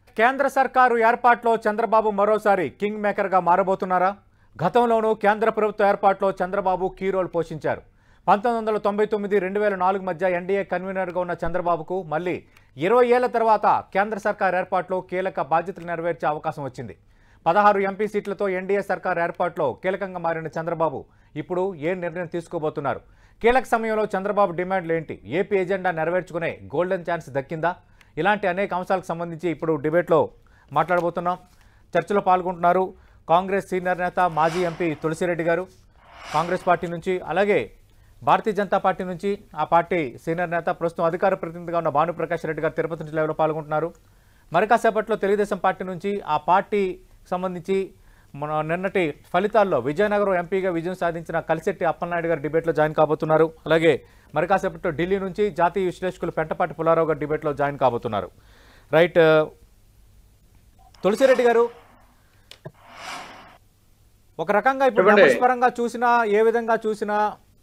కేంద్ర సర్కారు ఏర్పాట్లో చంద్రబాబు మరోసారి కింగ్ మేకర్గా మారబోతున్నారా గతంలోనూ కేంద్ర ప్రభుత్వ ఏర్పాట్లో చంద్రబాబు కీ రోల్ పోషించారు పంతొమ్మిది వందల తొంభై తొమ్మిది రెండు వేల నాలుగు మధ్య ఎన్డీఏ కన్వీనర్గా ఉన్న చంద్రబాబుకు మళ్ళీ ఇరవై ఏళ్ల తర్వాత కేంద్ర సర్కార్ ఏర్పాట్లో కీలక బాధ్యతలు నెరవేర్చే అవకాశం వచ్చింది పదహారు ఎంపీ సీట్లతో ఎన్డీఏ సర్కార్ ఏర్పాట్లో కీలకంగా మారిన చంద్రబాబు ఇప్పుడు ఏ నిర్ణయం తీసుకోబోతున్నారు కీలక సమయంలో చంద్రబాబు డిమాండ్లు ఏంటి ఏపీ ఎజెండా నెరవేర్చుకునే గోల్డెన్ ఛాన్స్ దక్కిందా ఇలాంటి అనేక అంశాలకు సంబంధించి ఇప్పుడు డిబేట్లో మాట్లాడబోతున్నాం చర్చలో పాల్గొంటున్నారు కాంగ్రెస్ సీనియర్ నేత మాజీ ఎంపీ తులసిరెడ్డి గారు కాంగ్రెస్ పార్టీ నుంచి అలాగే భారతీయ జనతా పార్టీ నుంచి ఆ పార్టీ సీనియర్ నేత ప్రస్తుతం అధికార ప్రతినిధిగా ఉన్న భానుప్రకాష్ రెడ్డి గారు తిరుపతి నుంచి లైవ్లో పాల్గొంటున్నారు మరి కాసేపట్లో తెలుగుదేశం పార్టీ నుంచి ఆ పార్టీ సంబంధించి మన నిన్నటి ఫలితాల్లో విజయనగరం ఎంపీగా విజయం సాధించిన కలిశెట్టి అప్పలనాయుడు గారు డిబేట్లో జాయిన్ కాబోతున్నారు అలాగే మరి కాసేపట్లో ఢిల్లీ నుంచి జాతీయ విశ్లేషకులు పెంటపాటి పుల్లారావు గారు డిబేట్లో జాయిన్ కాబోతున్నారు రైట్ తులసిరెడ్డి గారు ఒక రకంగా ఇప్పుడు చెప్పండి. numbers పరంగా చూసినా ఏ విధంగా చూసినా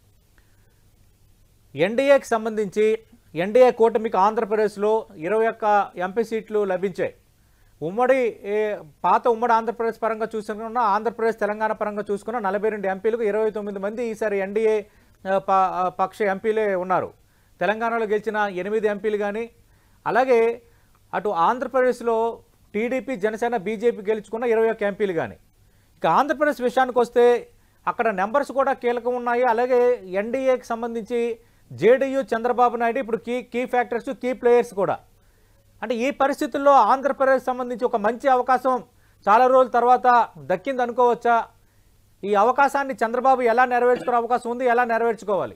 ఎన్డీఏకి సంబంధించి ఎన్డీఏ కూటమికి ఆంధ్రప్రదేశ్లో ఇరవై ఒక్క ఎంపీ సీట్లు లభించాయి ఉమ్మడి ఏ, పాత ఉమ్మడి ఆంధ్రప్రదేశ్ పరంగా చూసుకున్నా ఆంధ్రప్రదేశ్ తెలంగాణ పరంగా చూసుకున్నా నలభై రెండు ఎంపీలకు ఇరవై తొమ్మిది మంది ఈసారి ఎన్డీఏ ఆ, ప- ఆ, పక్ష ఎంపీలే ఉన్నారు తెలంగాణలో గెలిచిన ఎనిమిది ఎంపీలు కానీ అలాగే అటు ఆంధ్రప్రదేశ్లో టీడీపీ జనసేన బీజేపీ గెలుచుకున్న ఇరవై ఒక్క ఎంపీలు కానీ ఇక ఆంధ్రప్రదేశ్ విషయానికి వస్తే అక్కడ నెంబర్స్ కూడా కీలకం ఉన్నాయి అలాగే ఎన్డీఏకి సంబంధించి జేడీయూ చంద్రబాబు నాయుడు ఇప్పుడు key key factors key players కూడా అంటే ఈ పరిస్థితుల్లో ఆంధ్రప్రదేశ్ సంబంధించి ఒక మంచి అవకాశం చాలా రోజుల తర్వాత దక్కింది అనుకోవచ్చా ఈ అవకాశాన్ని చంద్రబాబు ఎలా నెరవేర్చుకునే అవకాశం ఉంది ఎలా నెరవేర్చుకోవాలి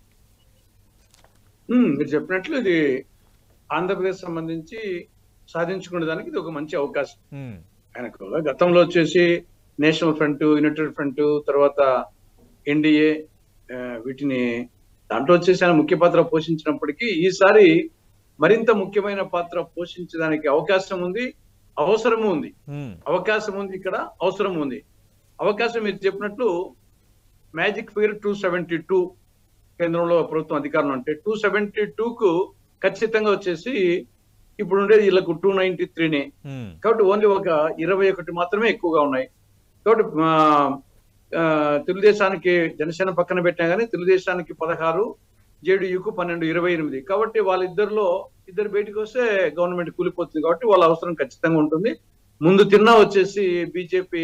ఉమ్, మీరు చెప్పినట్లు ఇది ఆంధ్రప్రదేశ్ సంబంధించి సాధించుకునే దానికి ఇది ఒక మంచి అవకాశం ఉమ్, ఆయనకు గతంలో వచ్చేసి నేషనల్ ఫ్రంట్ యునైటెడ్ ఫ్రంట్ తర్వాత ఎన్డీఏ వీటిని దాంట్లో వచ్చేసి ఆయన ముఖ్య పాత్ర పోషించినప్పటికీ ఈసారి మరింత ముఖ్యమైన పాత్ర పోషించడానికి అవకాశం ఉంది అవసరము ఉంది ఉమ్, అవకాశం ఉంది ఇక్కడ అవసరం ఉంది అవకాశం మీరు చెప్పినట్లు magic figure two seventy two కేంద్రంలో ప్రభుత్వం అధికారంలో అంటే టూ సెవెంటీ కు ఖచ్చితంగా వచ్చేసి ఇప్పుడు ఉండేది వీళ్ళకు టూ నైన్టీ త్రీనే ఉమ్, కాబట్టి ఓన్లీ ఒక ఇరవై ఒకటి మాత్రమే ఎక్కువగా ఉన్నాయి కాబట్టి ఆ, ఆ, తెలుగుదేశానికి జనసేన పక్కన పెట్టినా కానీ తెలుగుదేశానికి పదహారు జేడీయూకు పన్నెండు ఇరవై ఎనిమిది కాబట్టి వాళ్ళిద్దరిలో ఇద్దరు బయటకు వస్తే గవర్నమెంట్ కూలిపోతుంది కాబట్టి వాళ్ళ అవసరం ఖచ్చితంగా ఉంటుంది ముందు తిన్నా వచ్చేసి బీజేపీ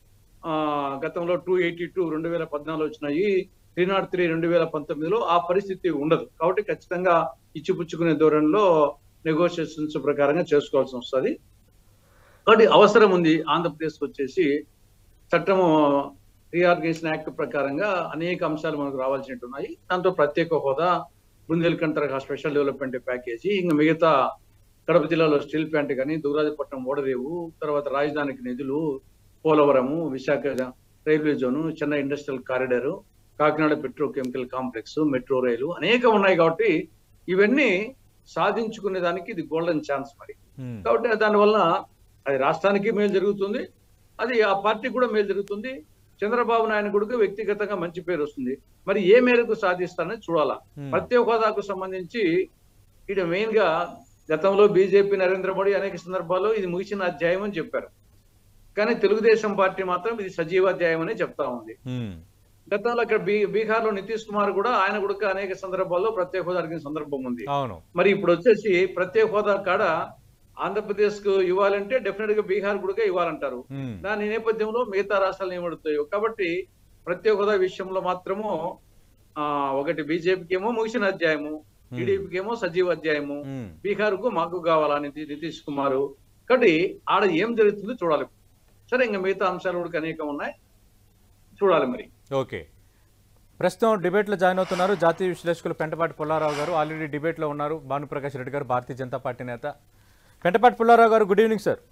గతంలో టూ ఎయిటీ టూ రెండు వేల పద్నాలుగు వచ్చినాయి త్రీ నాట్ త్రీ రెండు వేల పంతొమ్మిదిలో ఆ పరిస్థితి ఉండదు కాబట్టి ఖచ్చితంగా ఇచ్చిపుచ్చుకునే ధోరణిలో నెగోషియేషన్స్ ప్రకారంగా చేసుకోవాల్సి వస్తుంది కాబట్టి అవసరం ఉంది ఆంధ్రప్రదేశ్కి వచ్చేసి చట్టము రీఆర్గనైజేషన్ యాక్ట్ ప్రకారంగా అనేక అంశాలు మనకు రావాల్సినవి ఉన్నాయి దాంతో ప్రత్యేక హోదా బుందేల్ఖండ్ తరహా స్పెషల్ డెవలప్మెంట్ ప్యాకేజీ ఇంకా మిగతా కడప జిల్లాలో స్టీల్ ప్లాంట్ కానీ దుగరాజపట్నం ఓడరేవు తర్వాత రాజధానికి నిధులు Polavaram Visakha railway zone Chennai industrial corridor Kakinada petrochemical complex metro rail అనేక ఉన్నాయి కాబట్టి ఇవన్నీ సాధించుకునే దానికి ఇది గోల్డెన్ ఛాన్స్ మరి ఉమ్, కాబట్టి దానివల్ల అది రాష్ట్రానికి మేలు జరుగుతుంది అది ఆ పార్టీకి కూడా మేలు జరుగుతుంది చంద్రబాబు నాయుడు కూడా వ్యక్తిగతంగా మంచి పేరు వస్తుంది మరి ఏ మేరకు సాధిస్తానని చూడాలా ఉమ్, ప్రత్యేక హోదాకు సంబంధించి ఇది మెయిన్ గా గతంలో బీజేపీ నరేంద్ర మోడీ అనేక సందర్భాల్లో ఇది ముగిసిన అధ్యాయం అని చెప్పారు కానీ తెలుగుదేశం పార్టీ మాత్రం ఇది సజీవ అధ్యాయం అనే చెప్తా ఉంది ఉమ్, గతంలో అక్కడ బీ బీహార్ లో నితీష్ కుమార్ కూడా ఆయన కూడా అనేక సందర్భాల్లో ప్రత్యేక హోదా అడిగిన సందర్భం ఉంది అవును మరి ఇప్పుడు వచ్చేసి ప్రత్యేక హోదా కాడ ఆంధ్రప్రదేశ్ కు ఇవ్వాలంటే డెఫినెట్ గా బీహార్ కూడా ఇవ్వాలంటారు ఉమ్, దాని నేపథ్యంలో మిగతా రాష్ట్రాలు ఏమడుతాయో కాబట్టి ప్రత్యేక హోదా విషయంలో మాత్రము ఆ ఒకటి బీజేపీకి ఏమో ముగిసిన అధ్యాయము టీడీపీకి ఏమో సజీవ అధ్యాయము ఉమ్, బీహార్ కు మాకు కావాలా నితి- నితీష్ కుమార్ కాబట్టి ఆడ ఏం జరుగుతుందో చూడాలి సరే ఇంకా మిగతా అంశాలు కూడా అనేకం ఉన్నాయి చూడాలి మరి ఓకే ప్రస్తుతం డిబేట్లో జాయిన్ అవుతున్నారు జాతీయ విశ్లేషకులు పెంటపాటి పుల్లారావు గారు ఆల్రెడీ డిబేట్లో ఉన్నారు భానుప్రకాష్ రెడ్డి గారు భారతీయ జనతా పార్టీ నేత పెంటపాటి పుల్లారావు గారు good evening sir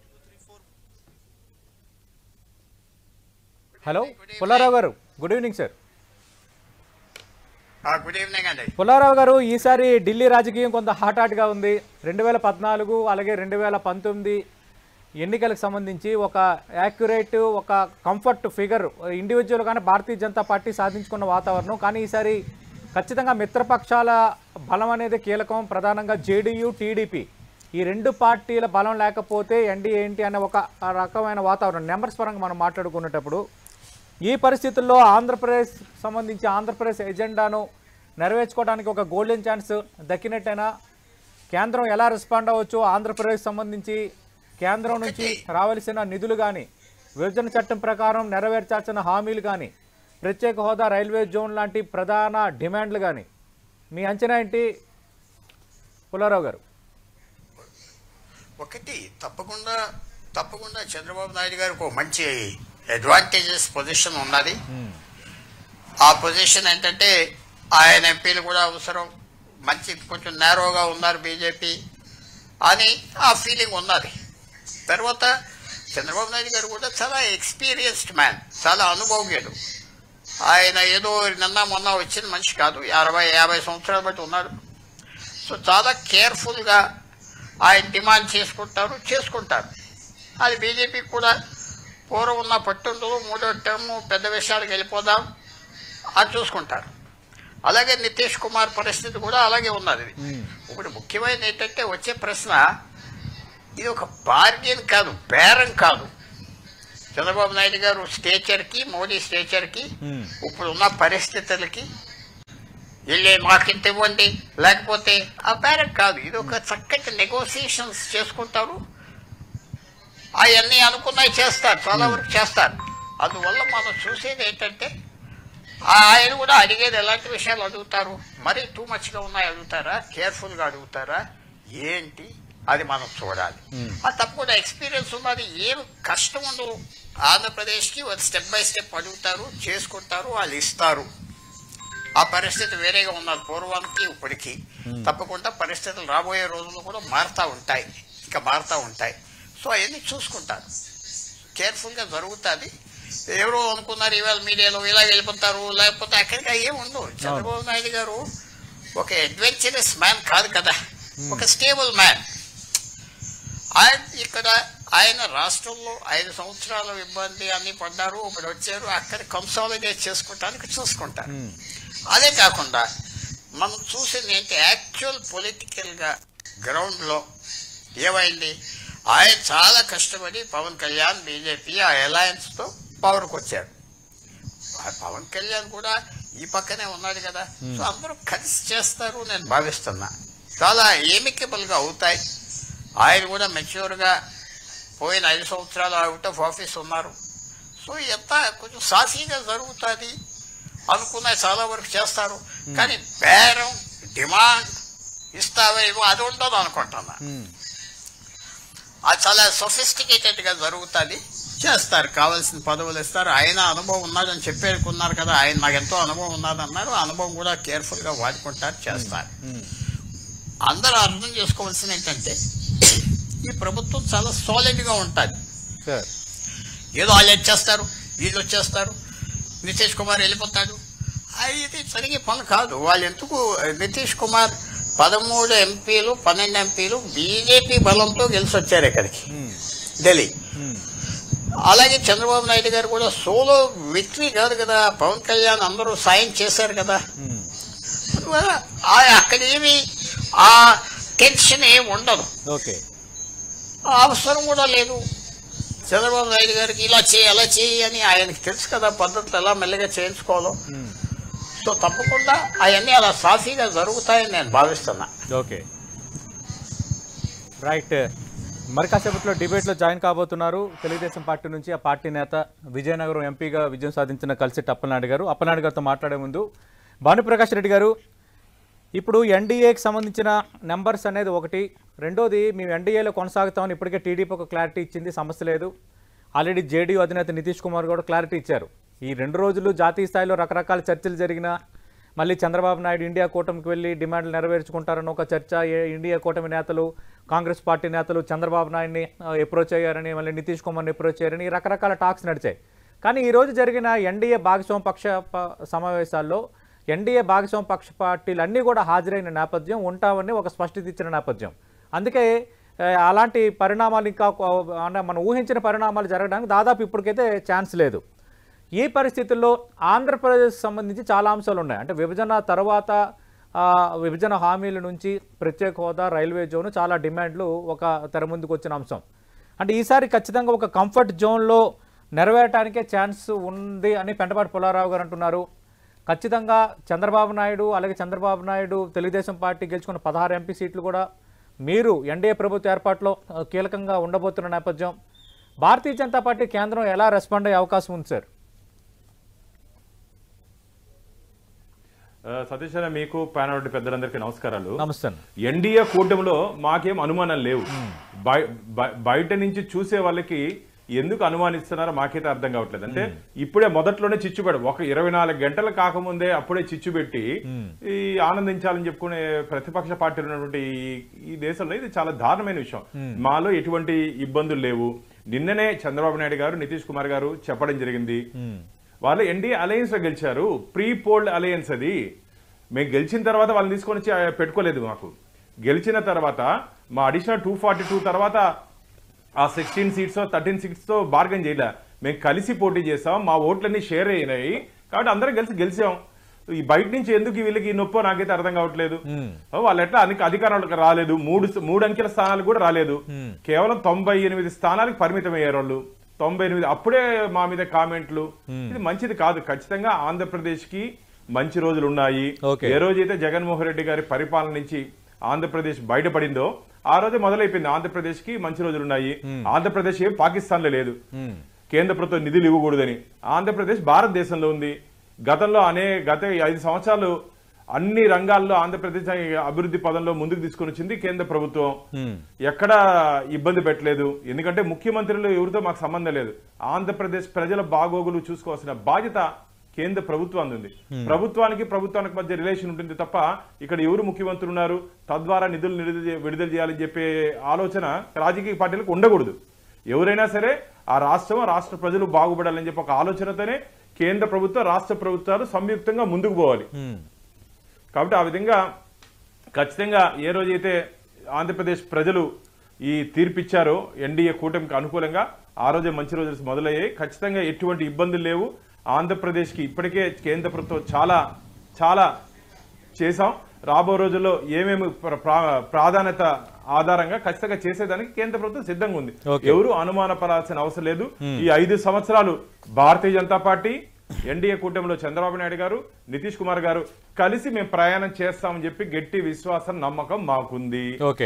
hello Pullarao గారు good evening sir good evening అండి పుల్లారావు గారు ఈసారి ఢిల్లీ రాజకీయం కొంత హాట్ హాట్గా ఉంది రెండు వేల పద్నాలుగు అలాగే రెండు వేల పంతొమ్మిది ఎన్నికలకు సంబంధించి ఒక యాక్యురేట్ ఒక కంఫర్ట్ ఫిగర్ ఇండివిజువల్ కానీ భారతీయ జనతా పార్టీ సాధించుకున్న వాతావరణం కానీ ఈసారి ఖచ్చితంగా మిత్రపక్షాల బలం అనేది కీలకం ప్రధానంగా జేడీయూ టీడీపీ ఈ రెండు పార్టీల బలం లేకపోతే ఎన్డీఏ ఏంటి అనే ఒక రకమైన వాతావరణం నెంబర్స్ పరంగా మనం మాట్లాడుకునేటప్పుడు ఈ పరిస్థితుల్లో ఆంధ్రప్రదేశ్ సంబంధించి ఆంధ్రప్రదేశ్ ఎజెండాను నెరవేర్చుకోవడానికి ఒక గోల్డెన్ ఛాన్స్ దక్కినట్టేనా కేంద్రం ఎలా రెస్పాండ్ అవ్వచ్చు ఆంధ్రప్రదేశ్ సంబంధించి కేంద్రం నుంచి రావాల్సిన నిధులు కానీ విభజన చట్టం ప్రకారం నెరవేర్చాల్సిన హామీలు కానీ ప్రత్యేక హోదా రైల్వే జోన్ లాంటి ప్రధాన డిమాండ్లు కానీ మీ అంచనా ఏంటి పుల్లారావు గారు ఒకటి తప్పకుండా తప్పకుండా చంద్రబాబు నాయుడు గారికి ఒక మంచి అడ్వాంటేజెస్ పొజిషన్ ఉన్నది ఆ పొజిషన్ ఏంటంటే ఆయన ఎంపీలు కూడా అవసరం మంచి కొంచెం నేరోగా ఉన్నారు బీజేపీ అని ఆ ఫీలింగ్ ఉన్నది తర్వాత చంద్రబాబు నాయుడు గారు కూడా చాలా ఎక్స్పీరియన్స్డ్ మ్యాన్ చాలా అనుభవజ్ఞుడు ఆయన ఏదో నిన్న మొన్న వచ్చిన మనిషి కాదు అరవై యాభై సంవత్సరాలు బట్టి ఉన్నాడు సో చాలా కేర్ఫుల్గా ఆయన డిమాండ్ చేసుకుంటారు చేసుకుంటారు అది బీజేపీకి కూడా పూర్వం ఉన్న పట్టుండదు మూడో టర్మ్ పెద్ద విషయాలకు వెళ్ళిపోదాం అది చూసుకుంటారు అలాగే నితీష్ కుమార్ పరిస్థితి కూడా అలాగే ఉన్నది ఇప్పుడు ముఖ్యమైనది ఏంటంటే వచ్చే ప్రశ్న ఇది ఒక బార్గెన్ కాదు బేరం కాదు చంద్రబాబు నాయుడు గారు స్టేచర్కి మోడీ స్టేచర్కి Hmm. ఇప్పుడున్న పరిస్థితులకి వెళ్ళే మాకింత ఇవ్వండి లేకపోతే ఆ బేరం కాదు ఇది ఒక చక్కటి నెగోసియేషన్స్ చేసుకుంటారు అవన్నీ అనుకున్నవి చేస్తారు చాలా వరకు చేస్తారు అందువల్ల మనం చూసేది ఏంటంటే ఆ- ఆయన కూడా అడిగేది ఎలాంటి విషయాలు అడుగుతారు మరీ టూ మచ్గా ఉన్నాయి అడుగుతారా కేర్ఫుల్గా అడుగుతారా ఏంటి అది మనం చూడాలి ఆ తప్పకుండా ఎక్స్పీరియన్స్ ఉన్నది ఏం కష్టం ఉండదు ఆంధ్రప్రదేశ్కి ఒక స్టెప్ బై స్టెప్ అడుగుతారు చేసుకుంటారు వాళ్ళు ఇస్తారు ఆ పరిస్థితి వేరేగా ఉన్నది పూర్వానికి ఇప్పటికి తప్పకుండా పరిస్థితులు రాబోయే రోజుల్లో కూడా మారుతూ ఉంటాయి ఇంకా మారుతూ ఉంటాయి సో అవన్నీ చూసుకుంటారు కేర్ఫుల్గా జరుగుతుంది ఎవరో అనుకున్నారు ఇవాళ మీడియాలో ఇలా వెళ్ళిపోతారు లేకపోతే అక్కడికి ఏం ఉండవు చంద్రబాబు నాయుడు గారు ఒక అడ్వెంచరస్ మ్యాన్ కాదు కదా ఒక స్టేబుల్ మ్యాన్ ఆయన ఇక్కడ ఆయన రాష్ట్రంలో ఐదు సంవత్సరాల ఇబ్బంది అన్ని పడ్డారు ఇప్పుడు వచ్చారు అక్కడ కన్సాలిడేట్ చేసుకోవటానికి చూసుకుంటారు అదే కాకుండా మనం చూసింది ఏంటి యాక్చువల్ పొలిటికల్గా గ్రౌండ్లో ఏమైంది ఆయన చాలా కష్టపడి పవన్ కళ్యాణ్ బీజేపీ ఆ అలయన్స్తో పవర్కి వచ్చారు ఆ పవన్ కళ్యాణ్ కూడా ఈ పక్కనే ఉన్నాడు కదా సో అందరూ కలిసి చేస్తారు నేను భావిస్తున్నా చాలా ఏమికబుల్గా అవుతాయి ఆయన కూడా మెచ్యూర్గా పోయిన ఐదు సంవత్సరాలు అవుట్ ఆఫ్ ఆఫీస్ ఉన్నారు సో ఎంత కొంచెం సాఫీగా జరుగుతుంది అనుకున్న చాలా వరకు చేస్తారు కానీ బేరం డిమాండ్ ఇస్తావేమో అది ఉండదు అనుకుంటున్నా అది చాలా సొఫిస్టికేటెడ్ గా జరుగుతుంది చేస్తారు కావాల్సిన పదవులు ఇస్తారు ఆయన అనుభవం ఉన్నదని చెప్పేకున్నారు కదా ఆయన నాకు ఎంతో అనుభవం ఉన్నదన్నారు ఆ అనుభవం కూడా కేర్ఫుల్ గా వాడుకుంటారు చేస్తారు అందరూ అర్థం చేసుకోవాల్సింది ఏంటంటే ఈ ప్రభుత్వం చాలా సాలిడ్ గా ఉంటుంది సార్ ఏదో వాళ్ళు వచ్చేస్తారు వీళ్ళు వచ్చేస్తారు నితీష్ కుమార్ వెళ్ళిపోతాడు ఇది సరిగే పని కాదు వాళ్ళు ఎందుకు నితీష్ కుమార్ పదమూడు ఎంపీలు పన్నెండు ఎంపీలు బీజేపీ బలంతో గెలిచి వచ్చారు ఇక్కడికి ఢిల్లీ అలాగే చంద్రబాబు నాయుడు గారు కూడా సోలో విక్టరీ కాదు కదా పవన్ కళ్యాణ్ అందరూ సాయం చేశారు కదా అందువల్ల ఆ- అక్కడ ఏమి ఆ టెన్షన్ ఏమి ఉండదు ఓకే ఆ అవసరం కూడా లేదు చంద్రబాబు నాయుడు గారికి ఇలా చేయి అలా చేయి అని ఆయనకి తెలుసు కదా పద్ధతులు ఎలా మెల్లగా చేయించుకోవాలో సో తప్పకుండా అవన్నీ అలా సాఫీగా జరుగుతాయని నేను భావిస్తున్నా ఓకే రైట్ మరి కాసేపట్లో డిబేట్లో జాయిన్ కాబోతున్నారు తెలుగుదేశం పార్టీ నుంచి ఆ పార్టీ నేత విజయనగరం ఎంపీగా విజయం సాధించిన కలిసి అప్పలనాయుడు గారు అప్పలనాయుడు గారితో మాట్లాడే ముందు భానుప్రకాష్ రెడ్డి గారు ఇప్పుడు ఎన్డీఏకి సంబంధించిన నెంబర్స్ అనేది ఒకటి రెండోది మేము ఎన్డీఏలో కొనసాగుతామని ఇప్పటికే టీడీపీ ఒక క్లారిటీ ఇచ్చింది సమస్య లేదు ఆల్రెడీ జేడీయూ అధినేత నితీష్ కుమార్ కూడా క్లారిటీ ఇచ్చారు ఈ రెండు రోజులు జాతీయ స్థాయిలో రకరకాల చర్చలు జరిగినా మళ్ళీ చంద్రబాబు నాయుడు ఇండియా కూటమికి వెళ్ళి డిమాండ్లు నెరవేర్చుకుంటారని ఒక చర్చ ఏ- ఇండియా కూటమి నేతలు కాంగ్రెస్ పార్టీ నేతలు చంద్రబాబు నాయుడిని అప్రోచ్ అయ్యారని మళ్ళీ నితీష్ కుమార్ని అప్రోచ్ అయ్యారని ఈ రకరకాల టాక్స్ నడిచాయి కానీ ఈ రోజు జరిగిన ఎన్డీఏ భాగస్వామ్య పక్ష ప- సమావేశాల్లో ఎన్డీఏ భాగస్వామ్య పక్ష పార్టీలు అన్నీ కూడా హాజరైన నేపథ్యం ఉంటామని ఒక స్పష్టత ఇచ్చిన నేపథ్యం అందుకే ఆ, అలాంటి పరిణామాలు ఇంకా కొ- అంటే మనం ఊహించిన పరిణామాలు జరగడానికి దాదాపు ఇప్పటికైతే ఛాన్స్ లేదు ఈ పరిస్థితుల్లో ఆంధ్రప్రదేశ్ సంబంధించి చాలా అంశాలు ఉన్నాయి అంటే విభజన తర్వాత ఆ, విభజన హామీల నుంచి ప్రత్యేక హోదా రైల్వే జోన్ చాలా డిమాండ్లు ఒక తెర ముందుకు వచ్చిన అంశం అంటే ఈసారి ఖచ్చితంగా ఒక కంఫర్ట్ జోన్లో నెరవేరటానికే ఛాన్స్ ఉంది అని పెంటపాటి పుల్లారావు గారు అంటున్నారు ఖచ్చితంగా చంద్రబాబు నాయుడు అలాగే చంద్రబాబు నాయుడు తెలుగుదేశం పార్టీ గెలుచుకున్న పదహారు ఎంపీ సీట్లు కూడా మీరు ఎన్డీఏ ప్రభుత్వ ఏర్పాటులో ఆ, కీలకంగా ఉండబోతున్న నేపథ్యం భారతీయ జనతా పార్టీ కేంద్రం ఎలా రెస్పాండ్ అయ్యే అవకాశం ఉంది సార్ ఆ, సతీష్ అన్న మీకు ప్యానల్ పెద్దలందరికీ నమస్కారాలు నమస్తే అన్న. ఎన్డీఏ కూటమిలో మాకేం అనుమానాలు లేవు బయ- బయ- బయట నుంచి చూసే వాళ్ళకి ఎందుకు అనుమానిస్తున్నారో మాకైతే అర్థం కావట్లేదు అంటే ఇప్పుడే మొదట్లోనే చిచ్చు పెడ ఒక ఇరవై నాలుగు గంటలు కాకముందే అప్పుడే చిచ్చు పెట్టి ఈ ఆనందించాలని చెప్పుకునే ప్రతిపక్ష పార్టీలు ఉన్నటువంటి ఈ- ఈ దేశంలో ఇది చాలా దారుణమైన విషయం మాలో ఎటువంటి ఇబ్బందులు లేవు నిన్ననే చంద్రబాబు నాయుడు గారు నితీష్ కుమార్ గారు చెప్పడం జరిగింది వాళ్ళు ఎన్డీఏ అలయన్స్ లో గెలిచారు ప్రీ పోల్డ్ అలయన్స్ అది మేము గెలిచిన తర్వాత వాళ్ళని తీసుకొని వచ్చి ఆ, పెట్టుకోలేదు మాకు గెలిచిన తర్వాత మా అడిషనల్ టూ ఫార్టీ టూ తర్వాత ఆ సిక్స్టీన్ సీట్స్ థర్టీన్ సీట్స్ తో బార్గెన్ చేయలే మేము కలిసి పోటీ చేస్తాం మా ఓట్లన్నీ షేర్ అయినాయి కాబట్టి అందరం కలిసి గెలిచాం ఈ బయట నుంచి ఎందుకు వీళ్ళకి ఈ నొప్పో నాకైతే అర్థం కావట్లేదు వాళ్ళు ఎట్లా అన్ని అధికారాలకు రాలేదు మూడు మూడు అంకెల స్థానాలు కూడా రాలేదు కేవలం తొంభై ఎనిమిది స్థానాలకు పరిమితం అయ్యారు వాళ్ళు తొంభై ఎనిమిది అప్పుడే మా మీద కామెంట్లు ఇది మంచిది కాదు ఖచ్చితంగా ఆంధ్రప్రదేశ్ కి మంచి రోజులు ఉన్నాయి Okay. ఏ రోజైతే జగన్మోహన్ రెడ్డి గారి పరిపాలన నుంచి ఆంధ్రప్రదేశ్ బయటపడిందో ఆ రోజే మొదలైపోయింది ఆంధ్రప్రదేశ్ కి మంచి రోజులు ఉన్నాయి ఆంధ్రప్రదేశ్ ఏం పాకిస్తాన్ లో లేదు కేంద్ర ప్రభుత్వం నిధులు ఇవ్వకూడదని ఆంధ్రప్రదేశ్ భారతదేశంలో ఉంది గతంలో అనే గత ఐదు సంవత్సరాలు అన్ని రంగాల్లో ఆంధ్రప్రదేశ్ అభివృద్ధి పదంలో ముందుకు తీసుకొని వచ్చింది కేంద్ర ప్రభుత్వం ఎక్కడ ఇబ్బంది పెట్టలేదు ఎందుకంటే ముఖ్యమంత్రులు ఎవరితో మాకు సంబంధం లేదు ఆంధ్రప్రదేశ్ ప్రజల బాగోగులు చూసుకోవాల్సిన బాధ్యత కేంద్ర ప్రభుత్వం ఉంది ప్రభుత్వానికి ప్రభుత్వానికి మధ్య రిలేషన్ ఉంటుంది తప్ప ఇక్కడ ఎవరు ముఖ్యమంత్రులు ఉన్నారు తద్వారా నిధులు నిడుదల చే- విడుదల చేయాలని చెప్పే ఆలోచన రాజకీయ పార్టీలకు ఉండకూడదు ఎవరైనా సరే ఆ రాష్ట్రం ఆ రాష్ట్ర ప్రజలు బాగుపడాలని చెప్పి ఒక ఆలోచనతోనే కేంద్ర ప్రభుత్వం రాష్ట్ర ప్రభుత్వాలు సంయుక్తంగా ముందుకు పోవాలి కాబట్టి ఆ విధంగా ఖచ్చితంగా ఏ రోజైతే ఆంధ్రప్రదేశ్ ప్రజలు ఈ తీర్పిచ్చారో ఎన్డీఏ కూటమికి అనుకూలంగా ఆ రోజే మంచి రోజులు మొదలయ్యాయి ఖచ్చితంగా ఎటువంటి ఇబ్బందులు లేవు ఆంధ్రప్రదేశ్కి ఇప్పటికే కేంద్ర ప్రభుత్వం చాలా చాలా చేశాం రాబో రోజుల్లో ఏమేమి ప్ర- ప్రా- ప్రాధాన్యత ఆధారంగా ఖచ్చితంగా చేసేదానికి కేంద్ర ప్రభుత్వం సిద్ధంగా ఉంది Okay. ఎవరు అనుమానపడాల్సిన అవసరం లేదు ఈ ఐదు సంవత్సరాలు భారతీయ జనతా పార్టీ ఎన్డీఏ కూటమిలో చంద్రబాబు నాయుడు గారు నితీష్ కుమార్ గారు కలిసి మేము ప్రయాణం చేస్తామని చెప్పి గట్టి విశ్వాసం నమ్మకం మాకుంది ఓకే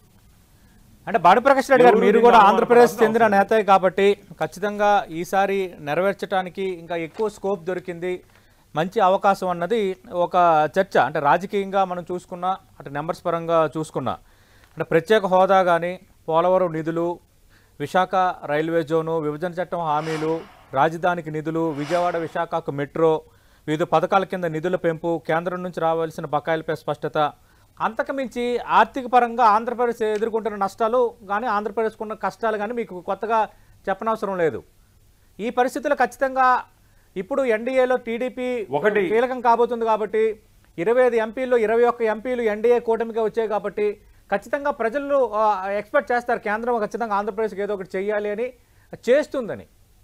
అంటే బాడి ప్రకాష్ రెడ్డి గారు ఎవరు మీరు దీన్ని కూడా అనుమానం ఆంధ్రప్రదేశ్ పడాల్సిన చెందిన అవసరం నేతే కాబట్టి ఖచ్చితంగా ఈసారి నెరవేర్చడానికి ఇంకా ఎక్కువ స్కోప్ దొరికింది మంచి అవకాశం అన్నది ఒక చర్చ అంటే రాజకీయంగా మనం చూసుకున్నా అంటే నెంబర్స్ పరంగా చూసుకున్నా అంటే ప్రత్యేక హోదా కానీ పోలవరం నిధులు విశాఖ రైల్వే జోను విభజన చట్టం హామీలు రాజధానికి నిధులు విజయవాడ విశాఖకు మెట్రో వివిధ పథకాల కింద నిధుల పెంపు కేంద్రం నుంచి రావాల్సిన బకాయిలపై స్పష్టత అంతకు మించి ఆర్థిక పరంగా ఆంధ్రప్రదేశ్ ఎదుర్కొంటున్న నష్టాలు కానీ ఆంధ్రప్రదేశ్కు ఉన్న కష్టాలు కానీ మీకు కొత్తగా చెప్పనవసరం లేదు ఈ పరిస్థితుల్లో ఖచ్చితంగా ఇప్పుడు ఎన్డీఏలో టీడీపీ ఒకటి- కీలకం కాబోతుంది కాబట్టి ఇరవై ఐదు ఎంపీలు ఇరవై ఒక్క ఎంపీలు ఎన్డీఏ కూటమిగా వచ్చాయి కాబట్టి ఖచ్చితంగా ప్రజలు ఎక్స్పెక్ట్ చేస్తారు కేంద్రం ఖచ్చితంగా ఆంధ్రప్రదేశ్కి ఏదో ఒకటి చెయ్యాలి అని చేస్తుందని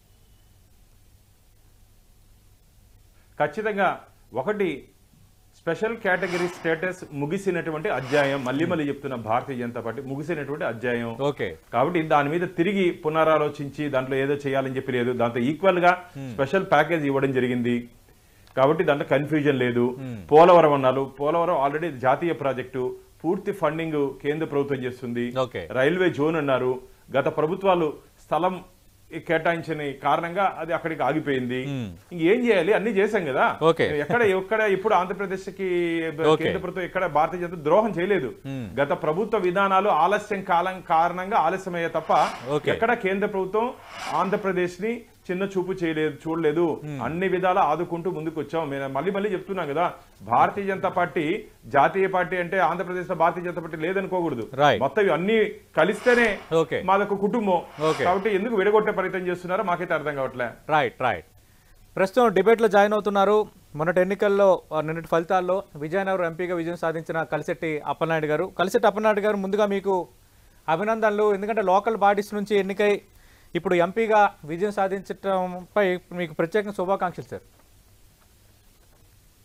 ఖచ్చితంగా ఒకటి స్పెషల్ కేటగిరీ స్టేటస్ ముగిసినటువంటి అధ్యాయం మళ్ళీ మళ్ళీ చెప్తున్న భారతీయ జనతా పార్టీ ముగిసినటువంటి అధ్యాయం ఓకే కాబట్టి దాని మీద తిరిగి పునరాలోచించి దాంట్లో ఏదో చేయాలని చెప్పి లేదు దాంతో ఈక్వల్ గా స్పెషల్ ప్యాకేజ్ ఇవ్వడం జరిగింది కాబట్టి దాంట్లో కన్ఫ్యూజన్ లేదు పోలవరం అన్నారు పోలవరం ఆల్రెడీ జాతీయ ప్రాజెక్టు పూర్తి ఫండింగ్ కేంద్ర ప్రభుత్వం చేస్తుంది ఓకే. రైల్వే జోన్ అన్నారు గత ప్రభుత్వాలు స్థలం కేటాయించిన కారణంగా అది అక్కడికి ఆగిపోయింది ఇంకేం చేయాలి అన్ని చేశాం కదా ఓకే. ఎక్కడ ఎక్కడ ఇప్పుడు ఆంధ్రప్రదేశ్ కి ఓకే. కేంద్ర ప్రభుత్వం ఎక్కడ భారతీయ జనతా ద్రోహం చేయలేదు గత ప్రభుత్వ విధానాలు ఆలస్యం కాలం కారణంగా ఆలస్యమయ్యే తప్ప ఓకే. ఎక్కడ కేంద్ర ప్రభుత్వం ఆంధ్రప్రదేశ్ ని చిన్న చూపు చేయలేదు చూడలేదు అన్ని విధాలా ఆదుకుంటూ ముందుకు వచ్చాం మేము మళ్ళీ మళ్ళీ చెప్తున్నాం కదా భారతీయ జనతా పార్టీ జాతీయ పార్టీ అంటే ఆంధ్రప్రదేశ్ లో భారతీయ జనతా పార్టీ లేదనుకోకూడదు Right. మొత్తం ఇవి అన్ని కలిస్తేనే ఓకే. మాదొక కుటుంబం ఓకే. కాబట్టి ఎందుకు విడగొట్టే ప్రయత్నం చేస్తున్నారో మాకైతే అర్థం కావట్లే రైట్ రైట్ ప్రస్తుతం డిబేట్లో జాయిన్ అవుతున్నారు మొన్నటి ఎన్నికల్లో ఆ, నిన్నటి ఫలితాల్లో విజయనగరం ఎంపీగా విజయం సాధించిన కలిశెట్టి అప్పలనాయుడు గారు కలిశెట్టి అప్పలనాయుడు గారు ముందుగా మీకు అభినందనలు ఎందుకంటే లోకల్ బాడీస్ నుంచి ఎన్నికై ఇప్పుడు ఎంపీగా విజయం సాధించడంపై మీకు ప్రత్యేకంగా శుభాకాంక్షలు సార్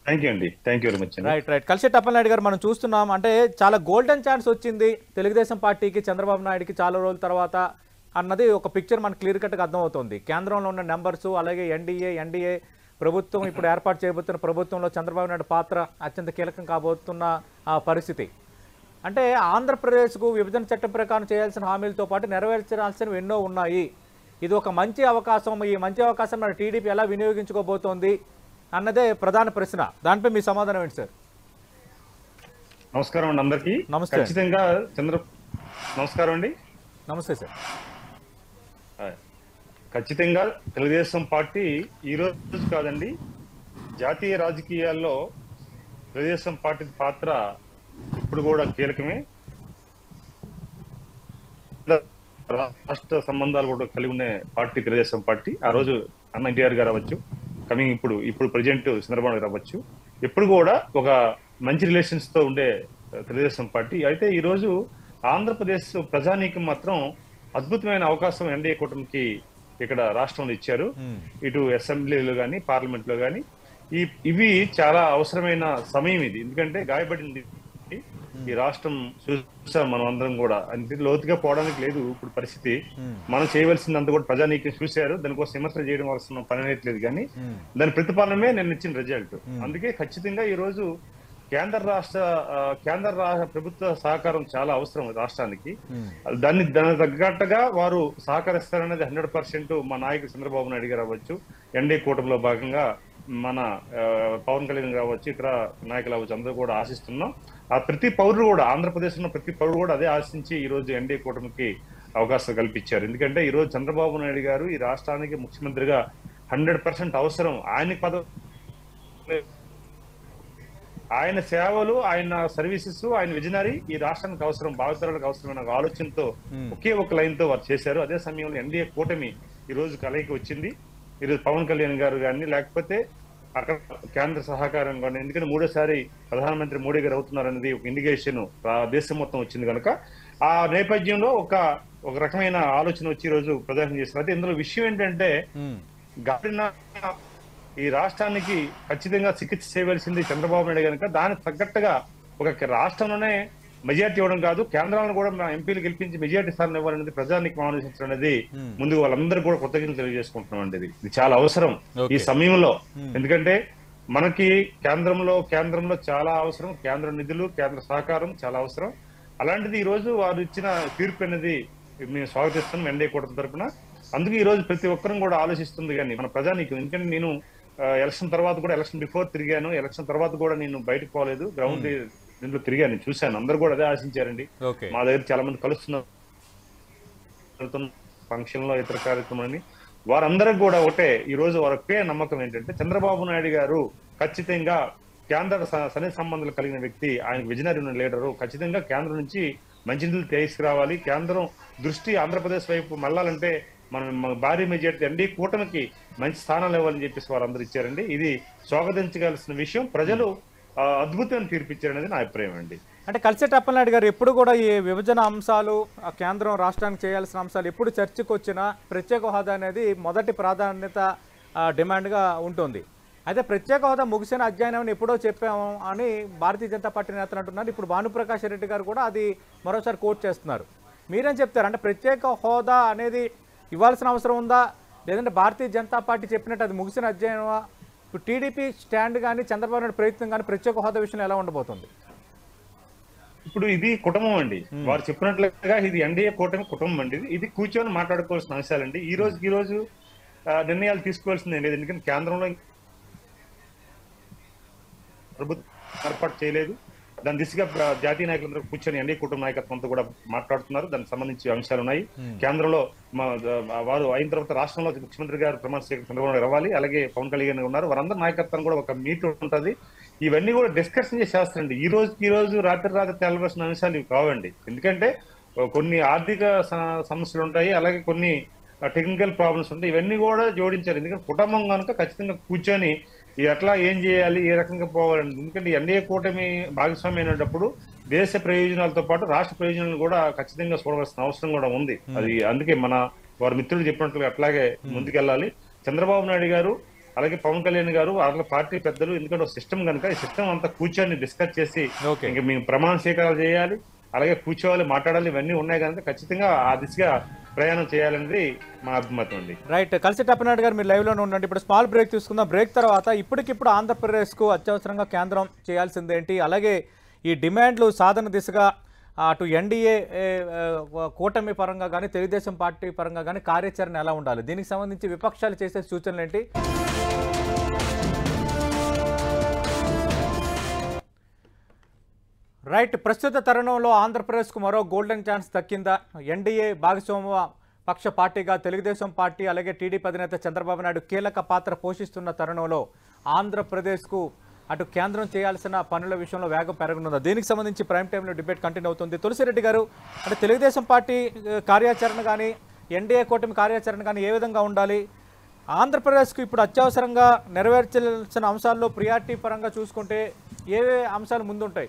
థ్యాంక్ యూ అండి థ్యాంక్ యూ వెరీ మచ్ అండి రైట్ రైట్ కలిసి అప్పలనాయుడు గారు మనం చూస్తున్నాం అంటే చాలా గోల్డెన్ ఛాన్స్ వచ్చింది తెలుగుదేశం పార్టీకి చంద్రబాబు నాయుడుకి చాలా రోజుల తర్వాత అన్నది ఒక పిక్చర్ మనకు క్లియర్ కట్గా అర్థమవుతుంది కేంద్రంలో ఉన్న నెంబర్స్ అలాగే ఎన్డీఏ ఎన్డీఏ ప్రభుత్వం ఇప్పుడు ఏర్పాటు చేయబోతున్న ప్రభుత్వంలో చంద్రబాబు నాయుడు పాత్ర అత్యంత కీలకం కాబోతున్న ఆ పరిస్థితి అంటే ఆంధ్రప్రదేశ్కు విభజన చట్టం ప్రకారం చేయాల్సిన హామీలతో పాటు నెరవేర్చాల్సినవి ఎన్నో ఉన్నాయి ఇది ఒక మంచి అవకాశం ఈ మంచి అవకాశం మన టీడీపీ ఎలా వినియోగించుకోబోతోంది అన్నదే ప్రధాన ప్రశ్న దానిపై మీ సమాధానం ఏంటి సార్ నమస్కారం అండి అందరికి నమస్తే. ఖచ్చితంగా చంద్ర నమస్కారం అండి నమస్తే సార్ హాయ్. ఖచ్చితంగా తెలుగుదేశం పార్టీ ఈ రోజు కాదండి జాతీయ రాజకీయాల్లో తెలుగుదేశం పార్టీ పాత్ర ఇప్పుడు కూడా కీలకమే రాష్ట్ర సంబంధాలు కూడా కలిగి ఉన్న పార్టీ తెలుగుదేశం పార్టీ ఆ రోజు అన్న ఎన్టీఆర్ గారు అవ్వచ్చు కమింగ్ ఇప్పుడు ఇప్పుడు ప్రజెంట్ చంద్రబాబు గారు అవ్వచ్చు ఎప్పుడు కూడా ఒక మంచి రిలేషన్స్ తో ఉండే తెలుగుదేశం పార్టీ అయితే ఈ రోజు ఆంధ్రప్రదేశ్ ప్రజానీకం మాత్రం అద్భుతమైన అవకాశం ఎన్డీఏ కూటమికి ఇక్కడ రాష్ట్రంలో ఇచ్చారు ఇటు అసెంబ్లీలో కానీ పార్లమెంట్ లో కానీ ఈ ఇవి చాలా అవసరమైన సమయం ఇది ఎందుకంటే గాయపడింది ఈ రాష్ట్రం చూసాం మనం అందరం కూడా అంటే లోతుగా పోవడానికి లేదు ఇప్పుడు పరిస్థితి మనం చేయవలసిందంతా కూడా ప్రజానీకం చూశారు దానికోసం విమర్శలు చేయడం వలసిన పని అనేది లేదు కానీ దాని ప్రతిపాదనమే నేను ఇచ్చిన రిజల్ట్ అందుకే ఖచ్చితంగా ఈ రోజు కేంద్ర రాష్ట్ర ఆ, కేంద్ర రాష్ట్ర ప్రభుత్వ సహకారం చాలా అవసరం రాష్ట్రానికి దాన్ని దానికి తగ్గట్టుగా వారు సహకరిస్తారనేది హండ్రెడ్ పర్సెంట్ మా నాయకుడు చంద్రబాబు నాయుడు గారు అవ్వచ్చు ఎన్డీ కూటమిలో భాగంగా మన ఆ, పవన్ కళ్యాణ్ కావచ్చు ఇతర నాయకులు అవ్వచ్చు అందరూ కూడా ఆశిస్తున్నాం ఆ ప్రతి పౌరుడు కూడా ఆంధ్రప్రదేశ్ లో ప్రతి పౌరుడు కూడా అదే ఆశించి ఈ రోజు ఎన్డీ కూటమికి అవకాశం కల్పించారు ఎందుకంటే ఈ రోజు చంద్రబాబు నాయుడు గారు ఈ రాష్ట్రానికి ముఖ్యమంత్రిగా హండ్రెడ్ పర్సెంట్ అవసరం ఆయన పదవి ఆయన సేవలు ఆయన సర్వీసెస్ ఆయన విజనరీ ఈ రాష్ట్రానికి అవసరం భావితరాలకు అవసరమైన ఒక ఆలోచనతో ఒకే ఒక లైన్ తో వారు చేశారు అదే సమయంలో ఎన్డీఏ కూటమి ఈ రోజు కలయికి వచ్చింది ఈరోజు పవన్ కళ్యాణ్ గారు కానీ లేకపోతే అక్కడ కేంద్ర సహకారం కానీ ఎందుకంటే మూడోసారి ప్రధానమంత్రి మోడీ గారు అవుతున్నారనేది ఒక ఇండికేషన్ దేశం మొత్తం వచ్చింది కనుక ఆ నేపథ్యంలో ఒక ఒక రకమైన ఆలోచన వచ్చి ఈ రోజు ప్రదర్శన చేశారు అయితే ఇందులో విషయం ఏంటంటే గాడిన ఈ రాష్ట్రానికి ఖచ్చితంగా చికిత్స చేయవలసింది చంద్రబాబు నాయుడు కనుక దానికి తగ్గట్టుగా ఒక రాష్ట్రంలోనే మెజార్టీ ఇవ్వడం కాదు కేంద్రాలను కూడా మా ఎంపీలు గెలిపించి మెజార్టీ స్థానం ఇవ్వాలనేది ప్రజానికి ఆలోచించడం అనేది ముందు వాళ్ళందరూ కూడా కృతజ్ఞతలు తెలియజేసుకుంటున్నాం అండి ఇది ఇది చాలా అవసరం ఈ సమయంలో ఎందుకంటే మనకి కేంద్రంలో కేంద్రంలో చాలా అవసరం కేంద్ర నిధులు కేంద్ర సహకారం చాలా అవసరం అలాంటిది ఈ రోజు వారు ఇచ్చిన తీర్పు అనేది మేము స్వాగతిస్తున్నాం ఎన్డీ కూటమి తరపున అందుకే ఈ రోజు ప్రతి ఒక్కరం కూడా ఆలోచిస్తుంది కానీ మన ప్రజానీకం ఎందుకంటే నేను ఆ, ఎలక్షన్ తర్వాత కూడా ఎలక్షన్ బిఫోర్ తిరిగాను ఎలక్షన్ తర్వాత కూడా నేను బయటకు పోలేదు గ్రౌండ్ దీంట్లో తిరిగాను చూశాను అందరూ కూడా అదే ఆశించారండి ఓకే మా దగ్గర చాలా మంది కలుస్తున్నారు ఫంక్షన్ లో ఇతర కార్యక్రమాలని వారందరికి కూడా ఒకటే ఈ రోజు వారి ఒకే నమ్మకం ఏంటంటే చంద్రబాబు నాయుడు గారు ఖచ్చితంగా కేంద్ర స- సన్నిహిత సంబంధాలు కలిగిన వ్యక్తి ఆయన విజనరీ ఉన్న లీడరు ఖచ్చితంగా కేంద్రం నుంచి మంచినీళ్ళు తీసుకురావాలి కేంద్రం దృష్టి ఆంధ్రప్రదేశ్ వైపు మళ్ళాలంటే మనం మన భారీ మెజార్టీ ఎన్డీ కూటమికి మంచి స్థానాలు ఇవ్వాలని చెప్పేసి వారందరూ ఇచ్చారండి ఇది స్వాగతించగలసిన విషయం ప్రజలు ఆ, అద్భుతమైన తీర్పు ఇచ్చారనేది నా అభిప్రాయం అండి అంటే కలిసేటి అప్పలనాయుడు గారు ఎప్పుడు కూడా ఈ విభజన అంశాలు ఆ కేంద్రం రాష్ట్రానికి చేయాల్సిన అంశాలు ఎప్పుడు చర్చకు వచ్చినా ప్రత్యేక హోదా అనేది మొదటి ప్రాధాన్యత ఆ, డిమాండ్గా ఉంటుంది అయితే ప్రత్యేక హోదా ముగిసిన అధ్యయనం ఎప్పుడో చెప్పాము అని భారతీయ జనతా పార్టీ నేతలు అంటున్నారు ఇప్పుడు భానుప్రకాష్ రెడ్డి గారు కూడా అది మరోసారి కోట్ చేస్తున్నారు మీరేం చెప్తారు అంటే ప్రత్యేక హోదా అనేది ఇవ్వాల్సిన అవసరం ఉందా లేదంటే భారతీయ జనతా పార్టీ చెప్పినట్టు అది ముగిసిన అధ్యయనమా ఇప్పుడు టీడీపీ స్టాండ్ కానీ చంద్రబాబు నాయుడు ప్రయత్నం కానీ ప్రత్యేక హోదా విషయంలో ఎలా ఉండబోతుంది ఇప్పుడు ఇది కుటుంబం అండి వారు చెప్పినట్లుగా ఇది ఎన్డీఏ కూటమి కుటుంబం అండి ఇది. ఇది కూర్చొని మాట్లాడుకోవాల్సిన అంశాలండి ఈ రోజు ఈ రోజు ఆ, నిర్ణయాలు తీసుకోవాల్సిందే లేదు ఎందుకంటే కేంద్రంలో ప్రభుత్వం ఏర్పాటు చేయలేదు దాని దిశగా ప్ర- జాతీయ నాయకులందరూ కూర్చొని ఎన్డీ కుటుంబ నాయకత్వంతో కూడా మాట్లాడుతున్నారు దానికి సంబంధించి అంశాలు ఉన్నాయి కేంద్రంలో మా ఆ, వారు అయిన తర్వాత రాష్ట్రంలో ముఖ్యమంత్రి గారు ప్రమాణ స్వీకారం చంద్రబాబు నాయుడు రావాలి అలాగే పవన్ కళ్యాణ్ ఉన్నారు వారందరూ నాయకత్వం కూడా ఒక మీట్ ఉంటది ఇవన్నీ కూడా డిస్కషన్ చేసేస్తారండి ఈ రోజు ఈ రోజు రాత్రి రాత్రి తెలవలసిన అంశాలు ఇవి కావండి ఎందుకంటే ఆ, కొన్ని ఆర్థిక స- సమస్యలు ఉంటాయి అలాగే కొన్ని టెక్నికల్ ప్రాబ్లమ్స్ ఉంటాయి ఇవన్నీ కూడా జోడించారు ఎందుకంటే కుటుంబం కనుక ఖచ్చితంగా కూర్చొని ఇది ఎట్లా ఏం చేయాలి ఏ రకంగా పోవాలని ఎందుకంటే ఎన్డీఏ కూటమి భాగస్వామి అయినప్పుడు దేశ ప్రయోజనాలతో పాటు రాష్ట్ర ప్రయోజనాలు కూడా ఖచ్చితంగా చూడవలసిన అవసరం కూడా ఉంది అది అందుకే మన వారి మిత్రులు చెప్పినట్లుగా అట్లాగే ముందుకెళ్ళాలి చంద్రబాబు నాయుడు గారు అలాగే పవన్ కళ్యాణ్ గారు వాళ్ళ పార్టీ పెద్దలు ఎందుకంటే సిస్టమ్ కనుక ఈ సిస్టమ్ అంతా కూర్చొని డిస్కస్ చేసి ఓకే ఇంకా మేము ప్రమాణ స్వీకారాలు చేయాలి అలాగే కూర్చోవాలి మాట్లాడాలి ఇవన్నీ ఉన్నాయి కనుక ఖచ్చితంగా ఆ దిశగా ప్రయాణం చేయాలనేది మా అభిమతం అండి రైట్ కలిసి టప్పనాయుడు గారు మీరు లైవ్లోనే ఉండండి ఇప్పుడు స్మాల్ బ్రేక్ తీసుకుందాం బ్రేక్ తర్వాత ఇప్పటికిప్పుడు ఆంధ్రప్రదేశ్కు అత్యవసరంగా కేంద్రం చేయాల్సిందేంటి అలాగే ఈ డిమాండ్లు సాధన దిశగా అటు ఎన్డీఏ కూటమి పరంగా కానీ తెలుగుదేశం పార్టీ పరంగా కానీ కార్యాచరణ ఎలా ఉండాలి దీనికి సంబంధించి విపక్షాలు చేసే సూచనలు ఏంటి రైట్ ప్రస్తుత తరుణంలో ఆంధ్రప్రదేశ్కు మరో గోల్డెన్ ఛాన్స్ దక్కిందా ఎన్డీఏ భాగస్వామ్య పక్ష పార్టీగా తెలుగుదేశం పార్టీ అలాగే టీడీపీ అధినేత చంద్రబాబు నాయుడు కీలక పాత్ర పోషిస్తున్న తరుణంలో ఆంధ్రప్రదేశ్కు అటు కేంద్రం చేయాల్సిన పనుల విషయంలో వేగం పెరగనుందా దీనికి సంబంధించి ప్రైమ్ టైంలో డిబేట్ కంటిన్యూ అవుతుంది తులసిరెడ్డి గారు అంటే తెలుగుదేశం పార్టీ ఆ, కార్యాచరణ కానీ ఎన్డీఏ కూటమి కార్యాచరణ కానీ ఏ విధంగా ఉండాలి ఆంధ్రప్రదేశ్కు ఇప్పుడు అత్యవసరంగా నెరవేర్చాల్సిన అంశాల్లో ప్రియారిటీ పరంగా చూసుకుంటే ఏవే అంశాలు ముందుంటాయి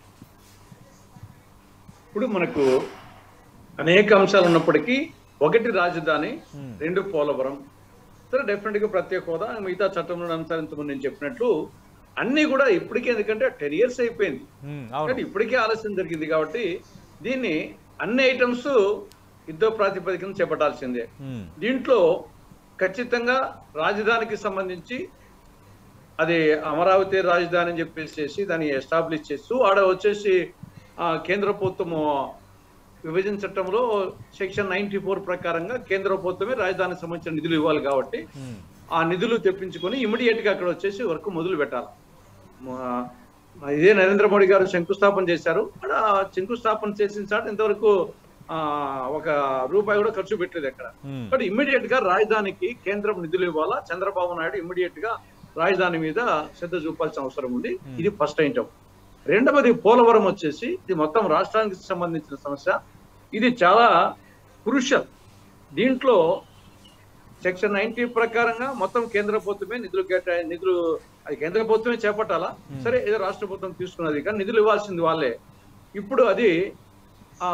ఇప్పుడు మనకు అనేక అంశాలు ఉన్నప్పటికీ ఒకటి రాజధాని రెండు పోలవరం సరే డెఫినెట్ గా ప్రత్యేక హోదా మిగతా చట్టంలో అనుసరించమని నేను చెప్పినట్లు అన్ని కూడా ఇప్పటికే ఎందుకంటే టెన్ ఇయర్స్ అయిపోయింది ఉమ్, అవును కానీ ఇప్పటికే ఆలస్యం జరిగింది కాబట్టి దీన్ని అన్ని ఐటమ్స్ యుద్ధ ప్రాతిపదికన చేపట్టాల్సిందే ఉమ్, దీంట్లో ఖచ్చితంగా రాజధానికి సంబంధించి అది అమరావతి రాజధాని అని చెప్పేసి దాన్ని ఎస్టాబ్లిష్ చేస్తూ ఆడ వచ్చేసి ఆ, కేంద్ర ప్రభుత్వము విభజన చట్టంలో సెక్షన్ నైన్టీ ఫోర్ ప్రకారంగా కేంద్ర ప్రభుత్వమే రాజధానికి సంబంధించిన నిధులు ఇవ్వాలి కాబట్టి ఉమ్, ఆ నిధులు తెప్పించుకొని ఇమీడియట్ గా అక్కడ వచ్చేసి వర్క్ మొదలు పెట్టాలి మా- ఇదే నరేంద్ర మోడీ గారు శంకుస్థాపన చేశారు అక్కడ శంకుస్థాపన చేసిన చాట ఇంతవరకు ఆ, ఒక రూపాయి కూడా ఖర్చు పెట్టలేదు అక్కడ ఉమ్, కాబట్టి ఇమ్మీడియట్ గా రాజధానికి కేంద్రం నిధులు ఇవ్వాలా చంద్రబాబు నాయుడు ఇమ్మీడియట్ గా రాజధాని మీద శ్రద్ధ చూపాల్సిన అవసరం ఉంది ఇది ఫస్ట్ ఐటమ్ రెండవది పోలవరం వచ్చేసి ఇది మొత్తం రాష్ట్రానికి సంబంధించిన సమస్య ఇది చాలా క్రూషల్ దీంట్లో సెక్షన్ నైన్టీ ప్రకారంగా మొత్తం కేంద్ర ప్రభుత్వమే నిధులు కేటా నిధులు అది కేంద్ర ప్రభుత్వమే చేపట్టాలా సరే ఏదో రాష్ట్ర ప్రభుత్వం తీసుకున్నది కానీ నిధులు ఇవ్వాల్సింది వాళ్ళే ఇప్పుడు అది ఆ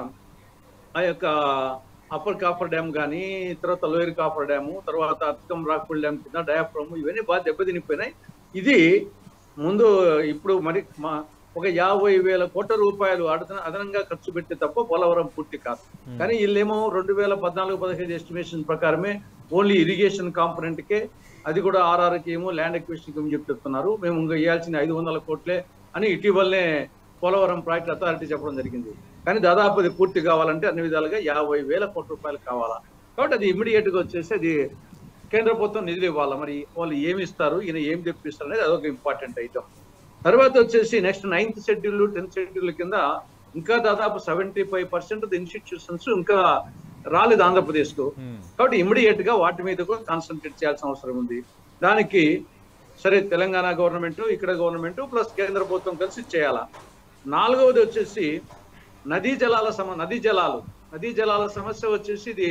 ఆ యొక్క అప్పర్ కాపర్ డ్యామ్ కానీ తర్వాత లోయర్ కాపర్ డ్యాము తర్వాత అత్కం రాక్పూల్ డ్యామ్ కింద డయాఫ్రమ్ ఇవన్నీ బాగా దెబ్బతినిపోయినాయి ఇది ముందు ఇప్పుడు మరి మా ఒక యాభై వేల కోట్ల రూపాయలు అదన అదనంగా ఖర్చు పెడితే తప్ప పోలవరం పూర్తి కాదు కానీ వీళ్ళేమో రెండు వేల పద్నాలుగు పదహైదు ఎస్టిమేషన్ ప్రకారమే ఓన్లీ ఇరిగేషన్ కాంపొనెంట్ కే అది కూడా ఆర్ఆర్కి ఏమో ల్యాండ్ ఎక్విజిషన్ ఏమో చెప్తున్నారు మేము ఇంకా ఇవ్వాల్సిన ఐదు వందల కోట్లే అని ఇటీవలనే పోలవరం ప్రాజెక్ట్ అథారిటీ చెప్పడం జరిగింది కానీ దాదాపు అది పూర్తి కావాలంటే అన్ని విధాలుగా యాభై వేల కోట్ల రూపాయలు కావాలా కాబట్టి అది ఇమీడియట్ గా వచ్చేసి అది కేంద్ర ప్రభుత్వం నిధులు ఇవ్వాలా మరి వాళ్ళు ఏమి ఇస్తారు ఈయన ఏం తెప్పిస్తారు అనేది అదొక ఇంపార్టెంట్ ఐటమ్ తర్వాత వచ్చేసి next ninth schedule tenth schedule కింద ఇంకా దాదాపు సెవెంటీ ఫైవ్ పర్సెంట్ ఇన్స్టిట్యూషన్స్ ఇంకా రాలేదు ఆంధ్రప్రదేశ్ కు ఉమ్, కాబట్టి ఇమ్మీడియట్ గా వాటి మీద కూడా కాన్సన్ట్రేట్ చేయాల్సిన అవసరం ఉంది దానికి సరే తెలంగాణ గవర్నమెంట్ ఇక్కడ గవర్నమెంట్ ప్లస్ కేంద్ర ప్రభుత్వం కలిసి చేయాలా నాలుగవది వచ్చేసి నదీ జలాల సమ నదీ జలాలు నదీ జలాల సమస్య వచ్చేసి ఇది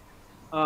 ఆ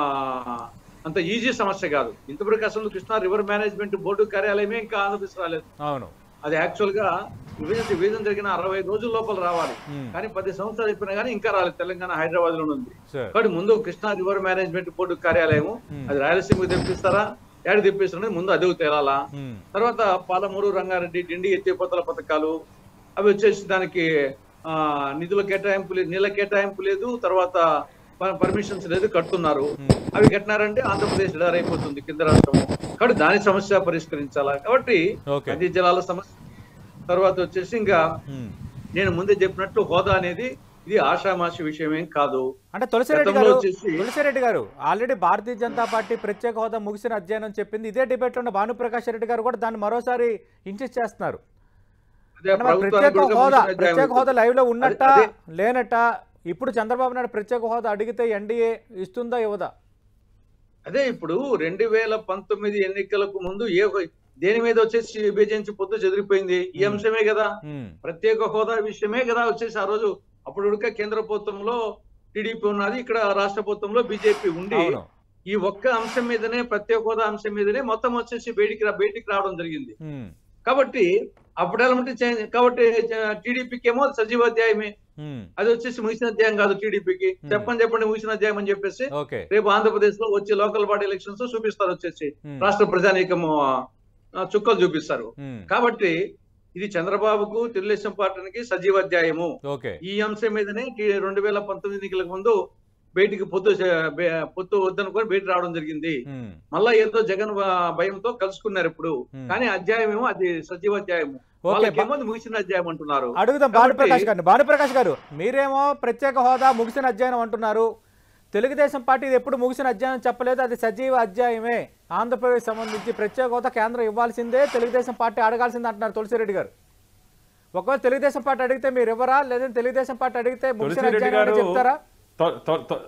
అంత ఈజీ సమస్య కాదు ఇంతవరకు అసలు కృష్ణా రివర్ మేనేజ్మెంట్ బోర్డు కార్యాలయమే ఇంకా ఆంధ్రప్రదేశ్ రాలేదు అవును అది యాక్చువల్ గా విభజన విభజన జరిగిన అరవై రోజుల లోపల రావాలి ఉమ్, కానీ పది సంవత్సరాలు అయిపోయినా కానీ ఇంకా రాలేదు తెలంగాణ హైదరాబాద్ లో ఉంది సరే కాబట్టి ముందు కృష్ణా రివర్ మేనేజ్మెంట్ బోర్డు కార్యాలయం Hmm. అది రాయలసీమకు తెప్పిస్తారా ఏడు తెప్పిస్తారనేది ముందు అదే తేలాలా ఉమ్, తర్వాత పాలమూరు రంగారెడ్డి డిండి ఎత్తిపోతల పథకాలు అవి వచ్చేసి దానికి ఆ నిధుల కేటాయింపు లేదు నీళ్ళ కేటాయింపు లేదు తర్వాత పర్మిషన్స్ లేదు కడుతున్నారు అవి కట్టినారంటే ఆంధ్రప్రదేశ్ ఎడారి అయిపోతుంది కింద రాష్ట్రము కాబట్టి దాని సమస్య పరిష్కరించాలా కాబట్టి ఓకే నదీ జలాల సమస్య తర్వాత వచ్చేసి ఇంకా ఉమ్. నేను ముందే చెప్పినట్లు హోదా అనేది ఇది ఆషామాషి విషయం ఏం కాదు అంటే తులసిరెడ్డి గతంలో గారు వచ్చేసి- తులసిరెడ్డి గారు ఆల్రెడీ భారతీయ జనతా పార్టీ ప్రత్యేక హోదా ముగిసిన అధ్యయనం చెప్పింది ఇదే డిబేట్ లో ఉన్న భానుప్రకాష్ రెడ్డి గారు కూడా దాన్ని మరోసారి ఇన్సిస్ట్ చేస్తున్నారు అదే అంటే మరి ప్రభుత్వానికి ప్రత్యేక కూడా హోదా ముగిసిన ప్రత్యేక అధ్యాయం హోదా లైవ్ లో ఉన్నట్ట అదే- లేనట్ట ఇప్పుడు చంద్రబాబు నాయుడు ప్రత్యేక హోదా అడిగితే ఎన్డీఏ ఇస్తుందా ఇవ్వదా అదే ఇప్పుడు రెండు వేల పంతొమ్మిది ఎన్నికలకు ముందు ఏ దేని మీద వచ్చేసి విభజించి పొద్దు చెదిరిపోయింది ఈ అంశమే కదా ఉమ్, ప్రత్యేక హోదా విషయమే కదా వచ్చేసి ఆ రోజు అప్పుడు ఉడక కేంద్ర ప్రభుత్వంలో టీడీపీ ఉన్నది ఇక్కడ రాష్ట్ర ప్రభుత్వంలో బీజేపీ ఉండి అవును ఈ ఒక్క అంశం మీదనే ప్రత్యేక హోదా అంశం మీదనే మొత్తం వచ్చేసి బయటికి రా బయటికి రావడం జరిగింది ఉమ్, కాబట్టి అప్పుడు ఎలా ఉంటే చే- కాబట్టి టీడీపీకి ఏమో సజీవ అధ్యాయమే ఉమ్, అది వచ్చేసి ముగిసిన అధ్యాయం కాదు టీడీపీకి చెప్పండి చెప్పండి ముగిసిన అధ్యాయం అని చెప్పేసి ఓకే రేపు ఆంధ్రప్రదేశ్ లో వచ్చే లోకల్ బాడీ ఎలక్షన్స్ చూపిస్తారు వచ్చేసి ఉమ్, రాష్ట్ర ప్రజానీకము ఆ, చుక్కలు చూపిస్తారు ఉమ్, కాబట్టి ఇది చంద్రబాబుకు తెలుగుదేశం పార్టీకి సజీవ అధ్యాయము ఓకే ఈ అంశం మీదనే టీ- రెండు వేల పంతొమ్మిది ఎన్నికలకు ముందు బయటికి పొత్తు చే- బే- పొత్తు వద్దనుకొని బయట రావడం జరిగింది ఉమ్, మళ్ళా ఏదో జగన్ వ- భయంతో కలుసుకున్నారు ఇప్పుడు Hmm. కానీ అధ్యాయం ఏమో అది సజీవ అధ్యాయము ఓకే వాళ్ళకేమో అది ముగిసిన అధ్యాయం అంటున్నారు అడుగుదాం కాబట్టి- భానుప్రకాష్ గారిని భానుప్రకాష్ గారు మీరేమో ప్రత్యేక హోదా ముగిసిన అధ్యాయం అంటున్నారు తెలుగుదేశం పార్టీ ఇది ఎప్పుడు ముగిసిన అధ్యాయం చెప్పలేదు అది సజీవ అధ్యాయమే ఆంధ్రప్రదేశ్ సంబంధించి ప్రత్యేక హోదా కేంద్రం ఇవ్వాల్సిందే తెలుగుదేశం పార్టీ అడగాల్సిందే అంటున్నారు తులసిరెడ్డి గారు ఒకవేళ తెలుగుదేశం పార్టీ అడిగితే మీరు ఇవ్వరా లేదంటే తెలుగుదేశం పార్టీ అడిగితే ముగిసిన తులసిరెడ్డి అధ్యాయం గారు అని చెప్తారా తొ- తొ- తొ-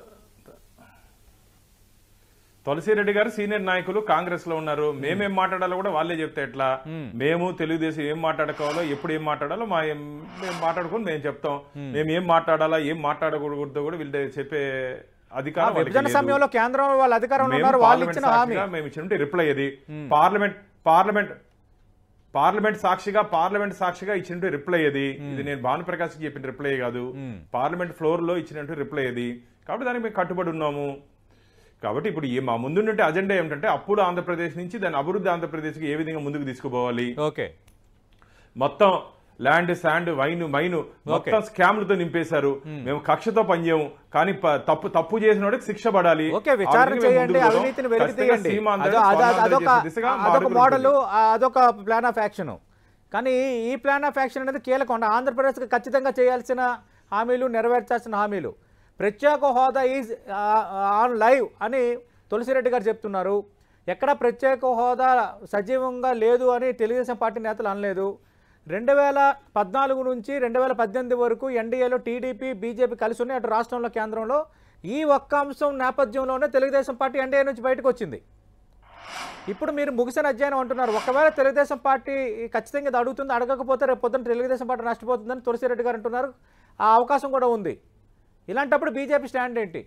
తులసిరెడ్డి గారు సీనియర్ నాయకులు కాంగ్రెస్ లో ఉన్నారు మేమేం మాట్లాడాలో కూడా వాళ్ళే చెప్తే ఎట్లా మేము తెలుగుదేశం ఏం మాట్లాడుకోవాలో ఎప్పుడు ఏం మాట్లాడాలో మా ఏం- మేము మాట్లాడుకొని మేము చెప్తాం మేము ఏం మాట్లాడాలా ఏం మాట్లాడకూడదో కూడా వీళ్ళు చెప్పే ఆ అధికారం వాళ్ళకి విభజన లేదు. సమయంలో కేంద్రం వాళ్ళ అధికారంలో మేము ఉన్నారు వాళ్ళు పార్లమెంట్ ఇచ్చిన హామీ సాక్షిగా మేము ఇచ్చినట్టు రిప్లై అది పార్లమెంట్ పార్లమెంట్ పార్లమెంట్ సాక్షిగా పార్లమెంట్ సాక్షిగా ఇచ్చినట్టు రిప్లై అది ఇది నేను భానుప్రకాష్ కి చెప్పిన రిప్లై కాదు పార్లమెంట్ ఫ్లోర్ లో ఇచ్చినట్టు రిప్లై అది కాబట్టి దానికి మేము కట్టుబడి ఉన్నాము కాబట్టి ఇప్పుడు ఈ మా ముందుండే అజెండా ఏమిటంటే అప్పుడు ఆంధ్రప్రదేశ్ నుంచి దాని అభివృద్ధి ఆంధ్రప్రదేశ్కి ఏ విధంగా ముందుకు తీసుకుపోవాలి ఓకే మొత్తం ల్యాండ్ శాండ్ వైన్ మైన్ మొత్తం స్కామ్లతో నింపేశారు మేము కక్షతో పనిచేయము కానీ ప- తప్పు తప్పు చేసిన వాడికి శిక్ష పడాలి ఓకే విచారణ ఆ విధంగా మేము చేయండి ముందుకు పోదాం. అవినీతిని వెలికి ఖచ్చితంగా తీయండి సీమాంధ్ర, అదో- అదో- స్వర్ణాంధ్ర అదొక చేసే దిశగా మా అదొక అడుగులు మోడల్ ఉంటుంది. అదొక ప్లాన్ ఆఫ్ యాక్షన్ కానీ ఈ ప్లాన్ ఆఫ్ యాక్షన్ అనేది కీలకం ఆంధ్రప్రదేశ్కి ఖచ్చితంగా చేయాల్సిన హామీలు నెరవేర్చాల్సిన హామీలు ప్రత్యేక హోదా ఈజ్ ఆన్ లైవ్ అని తులసిరెడ్డి గారు చెప్తున్నారు ఎక్కడ ప్రత్యేక హోదా సజీవంగా లేదు అని తెలుగుదేశం పార్టీ నేతలు అనలేదు రెండు వేల పద్నాలుగు నుంచి రెండు వేల పద్దెనిమిది వరకు ఎన్డీఏలో టీడీపీ బీజేపీ కలిసి ఉన్నాయి అటు రాష్ట్రంలో కేంద్రంలో ఈ ఒక్క అంశం నేపథ్యంలోనే తెలుగుదేశం పార్టీ ఎన్డీఏ నుంచి బయటకు వచ్చింది ఇప్పుడు మీరు ముగిసిన అధ్యయనం అంటున్నారు ఒకవేళ తెలుగుదేశం పార్టీ ఖచ్చితంగా ఇది అడుగుతుంది అడగకపోతే రేపు పొద్దున్న తెలుగుదేశం పార్టీ నష్టపోతుందని తులసిరెడ్డి గారు అంటున్నారు ఆ అవకాశం కూడా ఉంది ఇలాంటప్పుడు బీజేపీ స్టాండ్ ఏంటి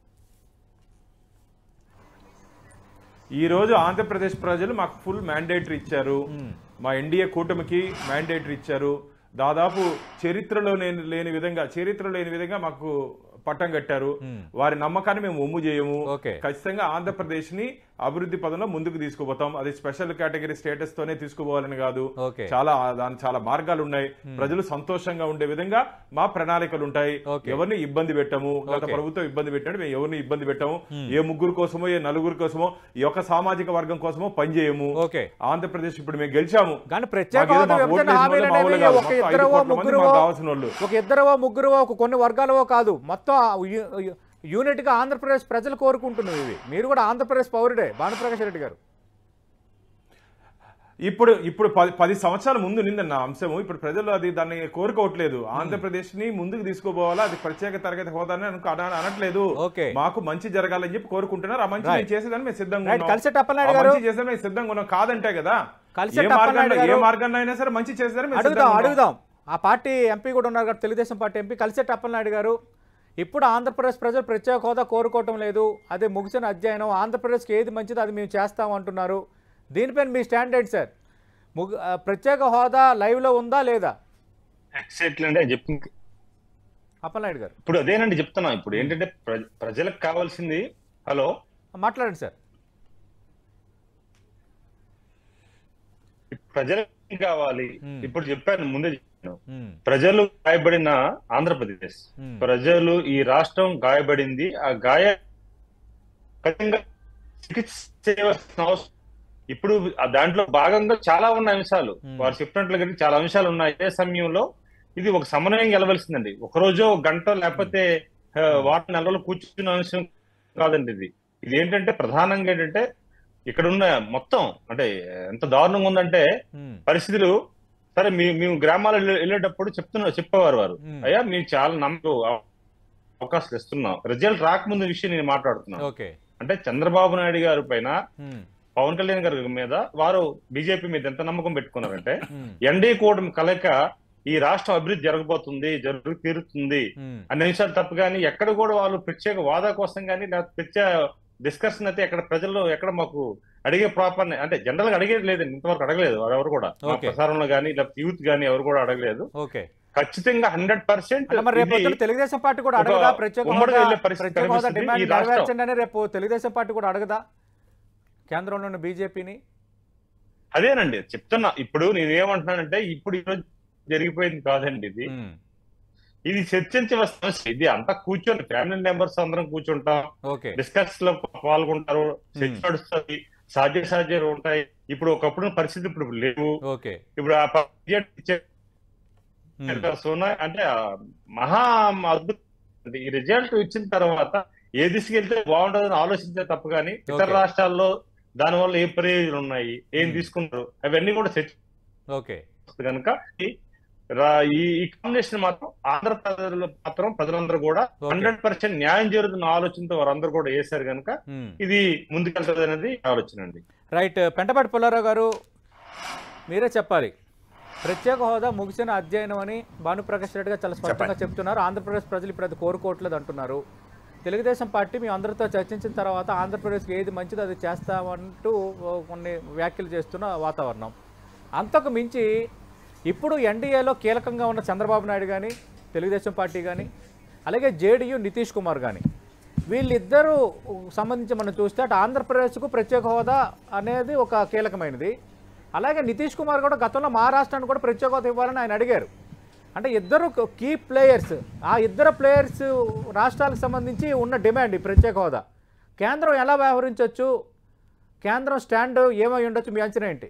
ఈ రోజు ఆంధ్రప్రదేశ్ ప్రజలు మాకు ఫుల్ మ్యాండేటరీ ఇచ్చారు మా ఎన్డీఏ కూటమికి మ్యాండేటరీ ఇచ్చారు దాదాపు చరిత్రలో లేని లేని విధంగా చరిత్ర లేని విధంగా మాకు పట్టం కట్టారు వారి నమ్మకాన్ని మేము ఒమ్ము చేయము ఓకే. ఖచ్చితంగా ఆంధ్రప్రదేశ్ ని అభివృద్ధి పదంలో ముందుకు తీసుకుపోతాం అది స్పెషల్ కేటగిరీ స్టేటస్ తోనే తీసుకుపోవాలని కాదు ఓకే. చాలా దాని చాలా మార్గాలు ఉన్నాయి ప్రజలు సంతోషంగా ఉండే విధంగా మా ప్రణాళికలు ఉంటాయి ఓకే. ఎవరిని ఇబ్బంది పెట్టము గత ఓకే. ప్రభుత్వం ఇబ్బంది పెట్టాడు మేము ఎవరిని ఇబ్బంది పెట్టాము ఏ ముగ్గురు కోసమో ఏ నలుగురు కోసమో ఈ యొక్క సామాజిక వర్గం కోసమో పనిచేయము ఓకే ఆంధ్రప్రదేశ్ ఇప్పుడు మేము గెలిచాము కానీ ప్రత్యేక మాకేదో హోదా మా విభజన ఓట్లు హామీలు వేసిన వాళ్ళు అనేవి కాదు. ఒక మొత్తం ఐదు ఇద్దరవో కోట్ల మంది ముగ్గురువో మాకు కావాల్సిన వాళ్ళు. ఒక ఇద్దరవో ముగ్గురువో ఒక కొన్ని వర్గాలవో కాదు మొత్తం యు- యు- యూనిట్గా ఆంధ్రప్రదేశ్ ప్రజలు కోరుకుంటున్నవి ఇవి మీరు కూడా ఆంధ్రప్రదేశ్ పౌరుడే భానుప్రకాష్ రెడ్డి గారు ఇప్పుడు ఇప్పుడు పది పది సంవత్సరాల ముందు నిందన్న అంశము ఇప్పుడు ప్రజలు అది దాన్ని కోరుకోవట్లేదు ఆంధ్రప్రదేశ్ ని ముందుకు తీసుకుపోవాలా అది ప్రత్యేక తరగతి హోదాని అనుకో అన- అనట్లేదు ఓకే. మాకు మంచి జరగాలని చెప్పి కోరుకుంటున్నారు ఆ మంచి Right. మేము చేసేదాన్ని మేము సిద్ధంగా Right. ఉన్నాం. కలిసెట్టి అప్పలనాయుడు ఆ గారు. మంచి చేసేదాన్ని మేము సిద్ధంగా ఉన్నాం కాదంటే కదా కలిసెట్టి ఏ అప్పలనాయుడు మార్గాన్ని ఏ గారు. మార్గాన్ని అయినా సరే మంచి చేసేదాన్ని మేము అడుగుదాం సిద్ధంగా ఉన్నాం. అడుగుదాం ఆ పార్టీ ఎంపీ కూడా ఉన్నారు కదా తెలుగుదేశం పార్టీ ఎంపీ కలిసెట్టి అప్పలనాయుడు గారు ఇప్పుడు ఆంధ్రప్రదేశ్ ప్రజలు ప్రత్యేక హోదా కోరుకోవటం లేదు అది ముగిసిన అధ్యయనం ఆంధ్రప్రదేశ్కి ఏది మంచిదో అది మేము చేస్తాం అంటున్నారు దీనిపైన మీ స్టాండ్ ఏంటి సార్ ముగ్ ఆ, ప్రత్యేక హోదా లైవ్లో ఉందా లేదా ఎగ్జాక్ట్లీ అంటే చెప్పింది అప్పలనాయుడు గారు ఇప్పుడు అదేనండి చెప్తున్నా ఇప్పుడు ఏంటంటే ప్ర- ప్రజలకు కావాల్సింది హలో మాట్లాడండి సార్ ప్రజలకు ఏం కావాలి Hmm. ఇప్పుడు చెప్పాను ముందే చెప్పాను ఉమ్, ప్రజలు గాయపడిన ఆంధ్రప్రదేశ్ Hmm. ప్రజలు ఈ రాష్ట్రం గాయపడింది ఆ గాయ ఖచ్చితంగా చికిత్స చేయవలసిన అవసరం ఇప్పుడు ఆ దాంట్లో భాగంగా చాలా ఉన్న అంశాలు Hmm. వారు చెప్పినట్లుగా చాలా అంశాలు ఉన్నాయి అదే సమయంలో ఇది ఒక సమన్వయం గెలవలసిందండి ఒక రోజు ఒక గంట లేకపోతే ఆ, వారం నెల రోజులు కూర్చున్న అంశం కాదండి ఇది ఇది ఏంటంటే ప్రధానంగా ఏంటంటే ఇక్కడ ఉన్న మొత్తం అంటే ఎంత దారుణంగా ఉందంటే ఉమ్, పరిస్థితులు సరే మీ మేము గ్రామాలు వెళ్ళే- వెళ్ళేటప్పుడు చెప్తున్నా చెప్పేవారు వారు Hmm. అయ్యా మేము చాలా నమ్మకం అవకాశాలు ఇస్తున్నాం రిజల్ట్ రాకముందు విషయం నేను మాట్లాడుతున్నాను ఓకే అంటే చంద్రబాబు నాయుడు గారి పైన ఉమ్, పవన్ కళ్యాణ్ గారి మీద వారు బీజేపీ మీద ఎంత నమ్మకం పెట్టుకున్నారంటే ఉమ్, ఎన్డీ కూటమి కలయిక ఈ రాష్ట్రం అభివృద్ధి జరగబోతుంది జరుగు తీరుతుంది ఉమ్, అనే విషయాలు తప్ప కానీ ఎక్కడ కూడా వాళ్ళు ప్రత్యేక వాదా కోసం కానీ లేకపోతే ప్రత్యేక డిస్కషన్ అయితే ఎక్కడ ప్రజల్లో ఎక్కడ మాకు అడిగే ప్రాపర్ అంటే జనరల్ గా అడిగేది లేదు ఇంతవరకు అడగలేదు ఎవరు కూడా మా Okay. ప్రసారంలో కానీ లేకపోతే యూత్ కానీ ఎవరు కూడా అడగలేదు ఓకే ఖచ్చితంగా హండ్రెడ్ పర్సెంట్ అంటే మరి రేపు పొద్దున్న తెలుగుదేశం పార్టీ కూడా ఒక అడగదా ప్రత్యేక ఉమ్మడిగా హోదా వెళ్ళే పరిస్థితి ప్రత్యేక హోదా కనిపిస్తుంది. డిమాండ్ ఈ రాష్ట్రం- నెరవేర్చండి అని రేపు తెలుగుదేశం పార్టీ కూడా అడగదా కేంద్రంలో ఉన్న బీజేపీని అదేనండి చెప్తున్నా ఇప్పుడు నేనేమంటున్నానంటే ఇప్పుడు ఈరోజు జరిగిపోయింది కాదండి ఇది ఇది చర్చించవలసిన సమస్య ఇది అంతా కూర్చొని ఫ్యామిలీ మెంబర్స్ అందరం కూర్చుంటాం ఓకే డిస్కస్ లో పాల్గొంటారు చర్చ నడుస్తుంది సాధ్య సాధ్యాలు ఉంటాయి ఇప్పుడు ఒకప్పుడు పరిస్థితి ఇప్పుడు లేవు ఓకే ఇప్పుడు ఆ బడ్జెట్ ఇచ్చే ఉమ్. సోనా అంటే ఆ మహా అద్భుతం ఈ రిజల్ట్ ఇచ్చిన తర్వాత ఏ దిశకి వెళ్తే బాగుంటుందని ఆలోచించే తప్ప కానీ ఇతర Okay. రాష్ట్రాల్లో దాని వల్ల ఏ ప్రయోజనాలు ఉన్నాయి ఏం Hmm. తీసుకున్నారు అవన్నీ కూడా చర్చ ఓకే కనుక ఈ- రా- ఈ ఈ కాంబినేషన్ మాత్రం ఆంధ్ర ప్రజలు మాత్రం ప్రజలందరూ కూడా Okay. హండ్రెడ్ పర్సెంట్ న్యాయం జరుగుతున్న ఆలోచనతో వారందరూ కూడా వేశారు కనుక ఉమ్. ఇది ముందుకెళ్తుంది అనేది ఆలోచన అండి రైట్ పెంటపాటి పుల్లారావు గారు మీరే చెప్పాలి ప్రత్యేక హోదా ముగిసిన అధ్యయనం అని భానుప్రకాష్ రెడ్డి గారు చాలా స్పష్టంగా చెప్తున్నారు ఆంధ్రప్రదేశ్ ప్రజలు ఇప్పుడు అది కోరుకోవట్లేదు అంటున్నారు తెలుగుదేశం పార్టీ మీ అందరితో చర్చించిన తర్వాత ఆంధ్రప్రదేశ్కి ఏది మంచిదో అది చేస్తామంటూ ఓ కొన్ని వ్యాఖ్యలు చేస్తున్న వాతావరణం అంతకు మించి ఇప్పుడు ఎన్డీఏలో కీలకంగా ఉన్న చంద్రబాబు నాయుడు కానీ తెలుగుదేశం పార్టీ కానీ అలాగే జేడీయూ నితీష్ కుమార్ కానీ వీళ్ళిద్దరూ సంబంధించి మనం చూస్తే అటు ఆంధ్రప్రదేశ్కు ప్రత్యేక హోదా అనేది ఒక కీలకమైనది అలాగే నితీష్ కుమార్ కూడా గతంలో మహారాష్ట్రానికి కూడా ప్రత్యేక హోదా ఇవ్వాలని ఆయన అడిగారు అంటే ఇద్దరు కీ ప్లేయర్స్ ఆ ఇద్దరు ప్లేయర్స్ రాష్ట్రాలకు సంబంధించి ఉన్న డిమాండ్ ఈ ప్రత్యేక హోదా కేంద్రం ఎలా వ్యవహరించవచ్చు కేంద్రం స్టాండ్ ఏమై ఉండొచ్చు మీ అంచనా ఏంటి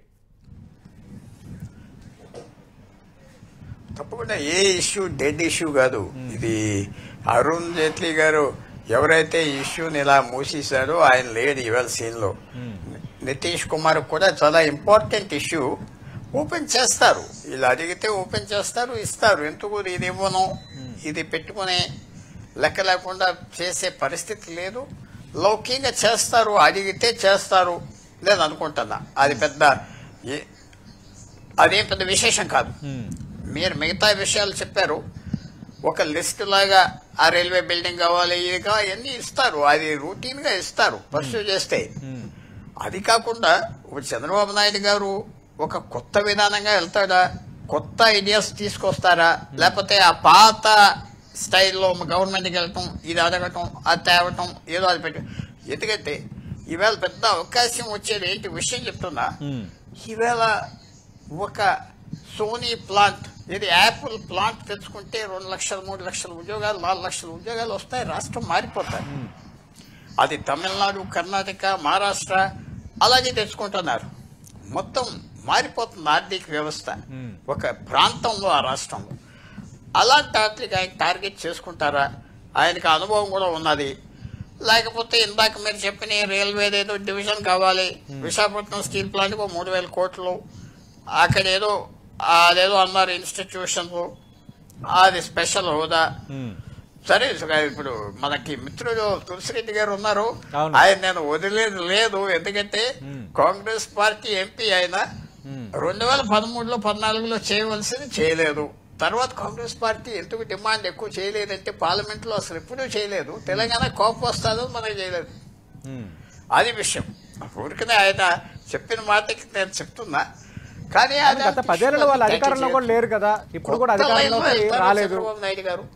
తప్పకుండా ఏ ఇష్యూ డెడ్ ఇష్యూ కాదు ఇది అరుణ్ జైట్లీ గారు ఎవరైతే ఈ ఇష్యూని ఇలా మూసేశారో ఆయన లేడు ఇవాళ సీన్ లో నితీష్ కుమార్ కూడా చాలా ఇంపార్టెంట్ ఇష్యూ ఓపెన్ చేస్తారు ఇలా అడిగితే ఓపెన్ చేస్తారు ఇస్తారు ఎందుకు ఇది ఇవ్వను ఇది పెట్టుకునే లెక్క లేకుండా చేసే పరిస్థితి లేదు లౌకికంగా చేస్తారు అడిగితే చేస్తారు లేదు అనుకుంటున్నా అది పెద్ద ఏ- అదేం పెద్ద విశేషం కాదు మీరు మిగతా విషయాలు చెప్పారు ఒక లిస్ట్ లాగా ఆ రైల్వే బిల్డింగ్ కావాలి ఇది కావాలి అన్ని ఇస్తారు అది రూటీన్ గా ఇస్తారు పర్సూ చేస్తే అది కాకుండా ఇప్పుడు చంద్రబాబు నాయుడు గారు ఒక కొత్త విధానంగా వెళ్తాడా కొత్త ఐడియాస్ తీసుకొస్తారా లేకపోతే ఆ పాత స్టైల్లో గవర్నమెంట్కి వెళ్ళటం ఇది అడగటం అది తేవటం ఏదో అది పెట్టి ఎందుకంటే ఈవేళ పెద్ద అవకాశం వచ్చేది ఏంటి విషయం చెప్తున్నా ఈవేళ ఒక సోనీ ప్లాంట్ ఇది యాపిల్ ప్లాంట్ తెచ్చుకుంటే రెండు లక్షల మూడు లక్షల ఉద్యోగాలు నాలుగు లక్షల ఉద్యోగాలు వస్తాయి రాష్ట్రం మారిపోతాయి అది తమిళనాడు కర్ణాటక మహారాష్ట్ర అలాగే తెచ్చుకుంటున్నారు మొత్తం మారిపోతుంది ఆర్థిక వ్యవస్థ ఒక ప్రాంతంలో ఆ రాష్ట్రంలో అలాంటి వాటికి ఆయన టార్గెట్ చేసుకుంటారా ఆయనకు అనుభవం కూడా ఉన్నది లేకపోతే ఇందాక మీరు చెప్పిన రైల్వే ఏదో డివిజన్ కావాలి విశాఖపట్నం స్టీల్ ప్లాంట్ ఒక మూడు వేల కోట్లు అక్కడ ఏదో అదేదో అన్నారు ఇన్స్టిట్యూషన్ అది స్పెషల్ హోదా సరే సుగా ఇప్పుడు మనకి మిత్రుడు తులసిరెడ్డి గారు ఉన్నారు అవును. ఆయన నేను వదిలేదు లేదు ఎందుకంటే కాంగ్రెస్ పార్టీ ఎంపీ ఆయన రెండు వేల పదమూడులో పద్నాలుగులో చేయవలసింది చేయలేదు తర్వాత కాంగ్రెస్ పార్టీ ఎందుకు డిమాండ్ ఎక్కువ చేయలేదంటే పార్లమెంట్ లో అసలు ఎప్పుడూ చేయలేదు తెలంగాణ కోపం వస్తుందో మనకి చేయలేదు అది విషయం ఊరికనే ఆయన చెప్పిన మాటకి నేను చెప్తున్నా కానీ అది గత పదేళ్లలో వాళ్ళు అధికారంలో కూడా లేరు కదా ఇప్పుడు కూడా కొత్త లైన్లో అధికారంలోకి వెళ్తారు రాలేదు చంద్రబాబు నాయుడు గారు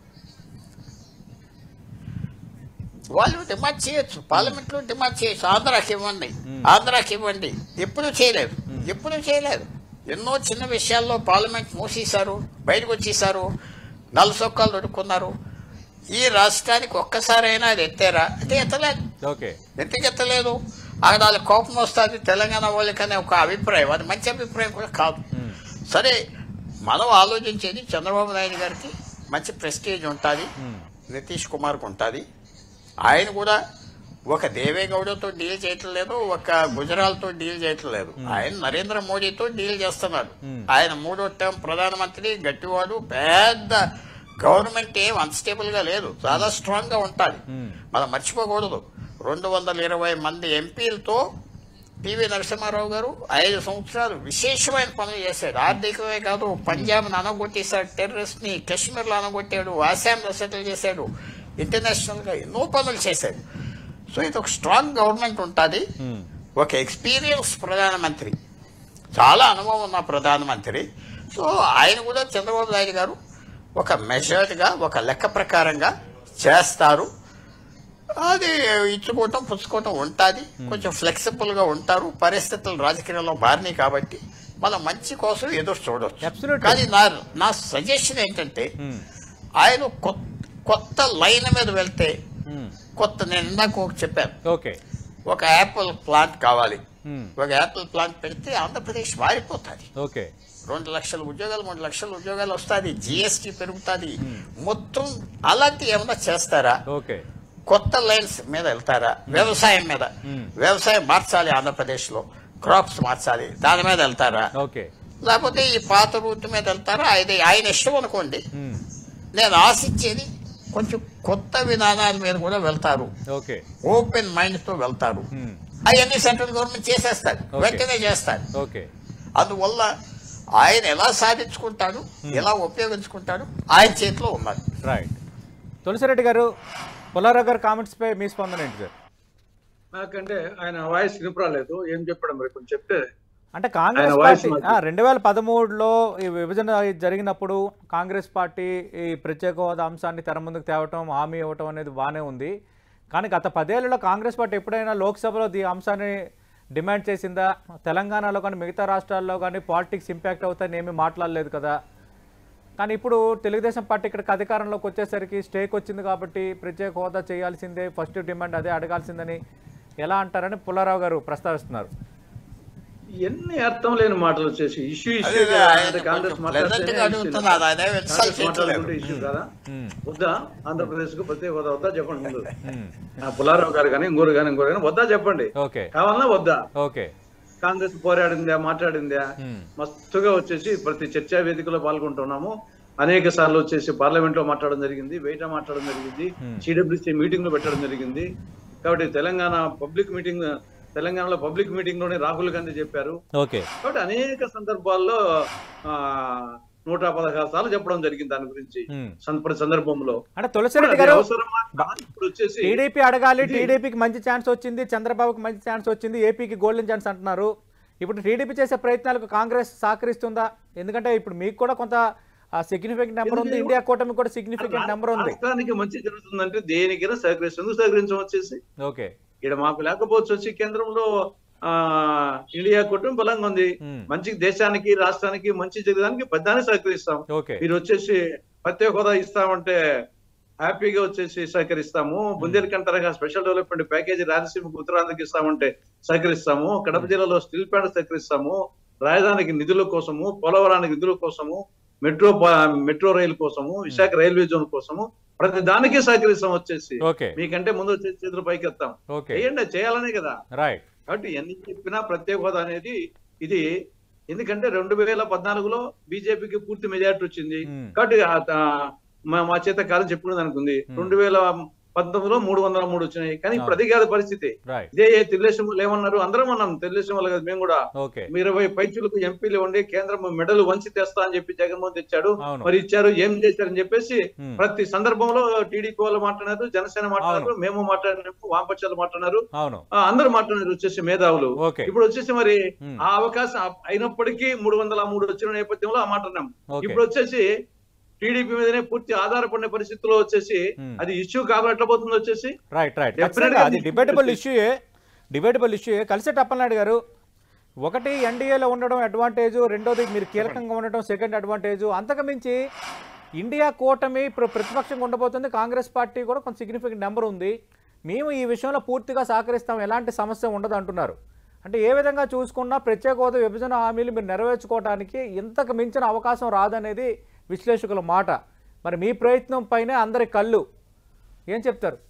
వాళ్ళు డిమాండ్ చేయొచ్చు పార్లమెంట్ లో డిమాండ్ చేయొచ్చు ఆంధ్రాకి ఇవ్వండి ఆంధ్రాకి ఇవ్వండి ఎప్పుడు చేయలేదు ఎప్పుడు చేయలేదు ఎన్నో చిన్న విషయాల్లో పార్లమెంట్ మూసేశారు బయటకు వచ్చేసారు నల్ల సొక్కాలు దొరుకున్నారు ఈ రాష్ట్రానికి ఒక్కసారైనా అది ఎత్తారా అంటే ఎత్తలేదు ఓకే ఎందుకు ఎత్తలేదు అక్కడ వాళ్ళకి కోపం వస్తుంది తెలంగాణ వాళ్ళకనే ఒక అభిప్రాయం అది మంచి అభిప్రాయం కూడా కాదు సరే మనం ఆలోచించేది చంద్రబాబు నాయుడు గారికి మంచి ప్రెస్టేజ్ ఉంటుంది నితీష్ కుమార్కి ఉంటుంది ఆయన కూడా ఒక దేవేగౌడతో డీల్ చేయటం లేదు ఒక గుజరాల్తో డీల్ చేయటం లేదు ఆయన నరేంద్ర మోడీతో డీల్ చేస్తున్నాడు ఆయన మూడో టర్మ్ ప్రధానమంత్రి గట్టివాడు పెద్ద గవర్నమెంట్ ఏం అన్స్టేబుల్ గా లేదు చాలా స్ట్రాంగ్ గా ఉంటుంది మనం మర్చిపోకూడదు రెండు వందల ఇరవై మంది ఎంపీలతో పివి నరసింహారావు గారు ఐదు సంవత్సరాలు విశేషమైన పనులు చేశాడు ఆర్థికమే కాదు పంజాబ్ అనగొట్టేశాడు టెర్రరిస్ట్ ని కశ్మీర్ లో అనగొట్టాడు ఆసాంలో సెటిల్ చేశాడు ఇంటర్నేషనల్ గా ఎన్నో పనులు చేశాడు సో ఇది ఒక స్ట్రాంగ్ గవర్నమెంట్ ఉంటుంది ఒక ఎక్స్పీరియన్స్ ప్రధానమంత్రి చాలా అనుభవం ఉన్న ప్రధానమంత్రి సో ఆయన కూడా చంద్రబాబు నాయుడు గారు ఒక మెజర్డ్గా ఒక లెక్క ప్రకారంగా చేస్తారు అది ఇచ్చుకోవటం పుచ్చుకోవటం ఉంటుంది కొంచెం ఫ్లెక్సిబుల్గా ఉంటారు పరిస్థితులు రాజకీయాల్లో మారినాయి కాబట్టి మన మంచి కోసం ఎదురు చూడవచ్చు Absolutely. కానీ నా నా సజెషన్ ఏంటంటే ఆయన కొత్త కొత్త లైన్ మీద వెళ్తే కొత్త నేను ఇందాక ఒక చెప్పాను ఓకే ఒక యాపిల్ ప్లాంట్ కావాలి Hmm. ఒక యాపిల్ ప్లాంట్ పెడితే ఆంధ్రప్రదేశ్ మారిపోతుంది ఓకే రెండు లక్షల ఉద్యోగాలు మూడు లక్షల ఉద్యోగాలు వస్తుంది జిఎస్టీ పెరుగుతుంది మొత్తం అలాంటి ఏమైనా చేస్తారా ఓకే కొత్త లైన్స్ మీద వెళ్తారా వ్యవసాయం మీద వ్యవసాయం మార్చాలి ఆంధ్రప్రదేశ్ లో క్రాప్స్ మార్చాలి దాని మీద వెళ్తారా ఓకే లేకపోతే ఈ పాత రూట్ మీద వెళ్తారా అది ఆయన ఇష్టం అనుకోండి మ్మ్. నేను ఆశించేది కొంచెం కొత్త విధానాల మీద కూడా వెళ్తారు ఓకే ఓపెన్ మైండ్ తో వెళ్తారు మ్మ్. అవన్నీ సెంట్రల్ గవర్నమెంట్ చేసేస్తారు Okay. వెంటనే చేస్తారు ఓకే అందువల్ల ఆయన ఎలా సాధించుకుంటాడు ఎలా ఉపయోగించుకుంటాడు ఆయన చేతిలో ఉన్నది రైట్ తులసిరెడ్డి గారు పుల్లారావు గారు కామెంట్స్పై మీ స్పందన ఏంటి సార్ నాకంటే ఆయన వాయిస్ వినపరాలేదు ఏం చెప్పడం మరి కొంచెం చెప్తే అంటే కాంగ్రెస్ ఆయన వాయిస్ పార్టీ మార్చి- రెండు వేల పదమూడులో ఈ విభజన జరిగినప్పుడు కాంగ్రెస్ పార్టీ ఈ ప్రత్యేక హోదా అంశాన్ని తెర ముందుకు తేవటం హామీ ఇవ్వటం అనేది బాగానే ఉంది కానీ గత పదేళ్లలో కాంగ్రెస్ పార్టీ ఎప్పుడైనా లోక్సభలో ఈ అంశాన్ని డిమాండ్ చేసిందా తెలంగాణలో కానీ మిగతా రాష్ట్రాల్లో కానీ పాలిటిక్స్ ఇంపాక్ట్ అవుతాయని ఏమీ మాట్లాడలేదు కదా కానీ ఇప్పుడు తెలుగుదేశం పార్టీ ఇక్కడికి అధికారంలోకి వచ్చేసరికి స్టేక్ వచ్చింది కాబట్టి ప్రత్యేక హోదా చేయాల్సిందే ఫస్ట్ డిమాండ్ అదే అడగాల్సిందని ఎలా అంటారని పుల్లారావు గారు ప్రస్తావిస్తున్నారు ఎన్ని అర్థం లేని మాటలు వచ్చేసి ఇష్యూ అదే ఇష్యూ ఆయన కాంగ్రెస్ కొంచెం మాట్లాడితేనే pleasant గా issue. అడుగుతున్నారు. ఆయన ఏం insult కాంగ్రెస్ చేయట్లేదు. మాట్లాడుకుంటే ఇష్యూ కదా మ్మ్. వద్దా ఆంధ్రప్రదేశ్ కు ప్రత్యేక హోదా వద్దా చెప్పండి ముందు ఆ పుల్లారావు గారు కానీ ఇంకోరు కానీ ఇంకోరు కానీ వద్దా చెప్పండి ఓకే కావాలన్నా వద్దా ఓకే కాంగ్రెస్ పోరాడిందా మాట్లాడిందా మ్మ్. మస్తుగా వచ్చేసి ప్రతి చర్చా వేదికలో పాల్గొంటున్నాము అనేక సార్లు వచ్చేసి పార్లమెంట్ లో మాట్లాడడం జరిగింది బయట మాట్లాడడం జరిగింది సిడబ్ల్యూసీ మీటింగ్ లో పెట్టడం జరిగింది కాబట్టి తెలంగాణ పబ్లిక్ మీటింగ్ తెలంగాణలో పబ్లిక్ మీటింగ్ లోనే రాహుల్ గాంధీ చెప్పారు ఓకే కాబట్టి అనేక సందర్భాల్లో ఆ నూట పదహారు సార్లు చెప్పడం జరిగింది దాని గురించి మ్మ్. సం- ప్రతి సందర్భంలో అంటే తులసిరెడ్డి అది గారు అవసరమా? ఇప్పుడు వచ్చేసి టీడీపీ అడగాలి టీడీపీకి మంచి ఛాన్స్ వచ్చింది చంద్రబాబుకి మంచి ఛాన్స్ వచ్చింది ఏపీకి గోల్డెన్ ఛాన్స్ అంటున్నారు ఇప్పుడు టీడీపీ చేసే ప్రయత్నాలకు కాంగ్రెస్ సహకరిస్తుందా ఎందుకంటే ఇప్పుడు మీకు కూడా కొంత సిగ్నిఫికెంట్ నెంబర్ ఉంది ఇండియా కూటమి కూడా సిగ్నిఫికెంట్ నెంబర్ ఉంది రాష్ట్రానికి మంచి జరుగుతుందంటే దేనికైనా సహకరిస్తుంది ఎందుకు సహకరించం వచ్చేసి ఓకే ఇక్కడ మాకు లేకపోవచ్చు వచ్చి కేంద్రంలో ఆ ఇండియా కూటమి బలంగా ఉంది మ్మ్. మంచి దేశానికి రాష్ట్రానికి మంచి జరగడానికి పెద్దాన్ని సహకరిస్తాం ఓకే మీరు వచ్చేసి ప్రత్యేక హోదా ఇస్తామంటే హ్యాపీగా వచ్చేసి సహకరిస్తాము బుందేల్ఖండ్ స్పెషల్ డెవలప్మెంట్ ప్యాకేజీ రాయలసీమకు ఉత్తరాంధ్రకి ఇస్తామంటే సహకరిస్తాము కడప జిల్లాలో స్టీల్ ప్లాంట్ సహకరిస్తాము రాజధానికి నిధుల కోసము పోలవరానికి నిధుల కోసము మెట్రో ప- మెట్రో రైలు కోసము విశాఖ రైల్వే జోన్ కోసము ప్రతి దానికి సహకరిస్తాం వచ్చేసి ఓకే మీకంటే ముందు వచ్చేసి చేతులు పైకి ఎత్తాం ఓకే చేయండి చేయాలనే కదా రైట్ కాబట్టి ఎన్ని చెప్పినా ప్రత్యేక హోదా అనేది ఇది ఎందుకంటే రెండు వేల పద్నాలుగులో బీజేపీకి పూర్తి మెజారిటీ వచ్చింది మ్మ్. కాబట్టి ఆ- ఆ మా మా చేత కాలం చెప్పుకునేది అనుకుంది రెండు వేల పంతొమ్మిదిలో మూడు వందల మూడు వచ్చినాయి కానీ ఇప్పుడు అది కాదు పరిస్థితి రైట్ ఇదే తెలుగుదేశం వాళ్ళు ఏమన్నారు అందరం అన్నాం తెలుగుదేశం వాళ్ళు కదా మేము కూడా ఓకే ఇరవై పైచులకు ఎంపీలు ఉండి కేంద్రం మెడల్ వంచి తెస్తా అని చెప్పి జగన్మోహన్ తెచ్చాడు అవును. మరి ఇచ్చారు ఏం చేశారని చెప్పేసి మ్మ్. ప్రతి సందర్భంలో టీడీపీ వాళ్ళు మాట్లాడారు జనసేన మాట్లాడారు మేము మాట్లాడినప్పుడు వామపక్షాలు మాట్లాడారు అవును ఆ, అందరూ మాట్లాడారు వచ్చేసి మేధావులు ఓకే ఇప్పుడు వచ్చేసి మరి మ్మ్. ఆ అవకాశం అ- అయినప్పటికీ మూడు వందల మూడు వచ్చిన నేపథ్యంలో ఆ మాట అన్నాం ఓకే. ఇప్పుడు వచ్చేసి టీడీపీ మీదనే పూర్తి ఆధారపడిన పరిస్థితిలో వచ్చేసి మ్మ్. అది ఇష్యూ కాబట్టి ఎట్లా పోతుంది వచ్చేసి రైట్ రైట్ Definitely ఖచ్చితంగా అది అది డిబేటబుల్ ఇష్యూయే డిబేటబుల్ ఇష్యూయే కలిసే అప్పలనాయుడు గారు ఒకటి ఎన్డీఏలో ఉండడం అడ్వాంటేజ్ రెండోది మీరు కీలకంగా ఉండడం సెకండ్ అడ్వాంటేజ్ అంతకు మించి ఇండియా కూటమి ఇప్పుడు ప్రతిపక్షంగా ఉండబోతుంది కాంగ్రెస్ పార్టీ కూడా కొంత సిగ్నిఫికెంట్ నెంబర్ ఉంది మేము ఈ విషయంలో పూర్తిగా సహకరిస్తాం ఎలాంటి సమస్య ఉండదు అంటున్నారు అంటే ఏ విధంగా చూసుకున్నా ప్రత్యేక హోదా విభజన హామీలు మీరు నెరవేర్చుకోవడానికి ఇంతకు మించిన అవకాశం రాదనేది విశ్లేషకుల మాట మరి మీ ప్రయత్నం పైనే అందరి కళ్ళు ఏం చెప్తారు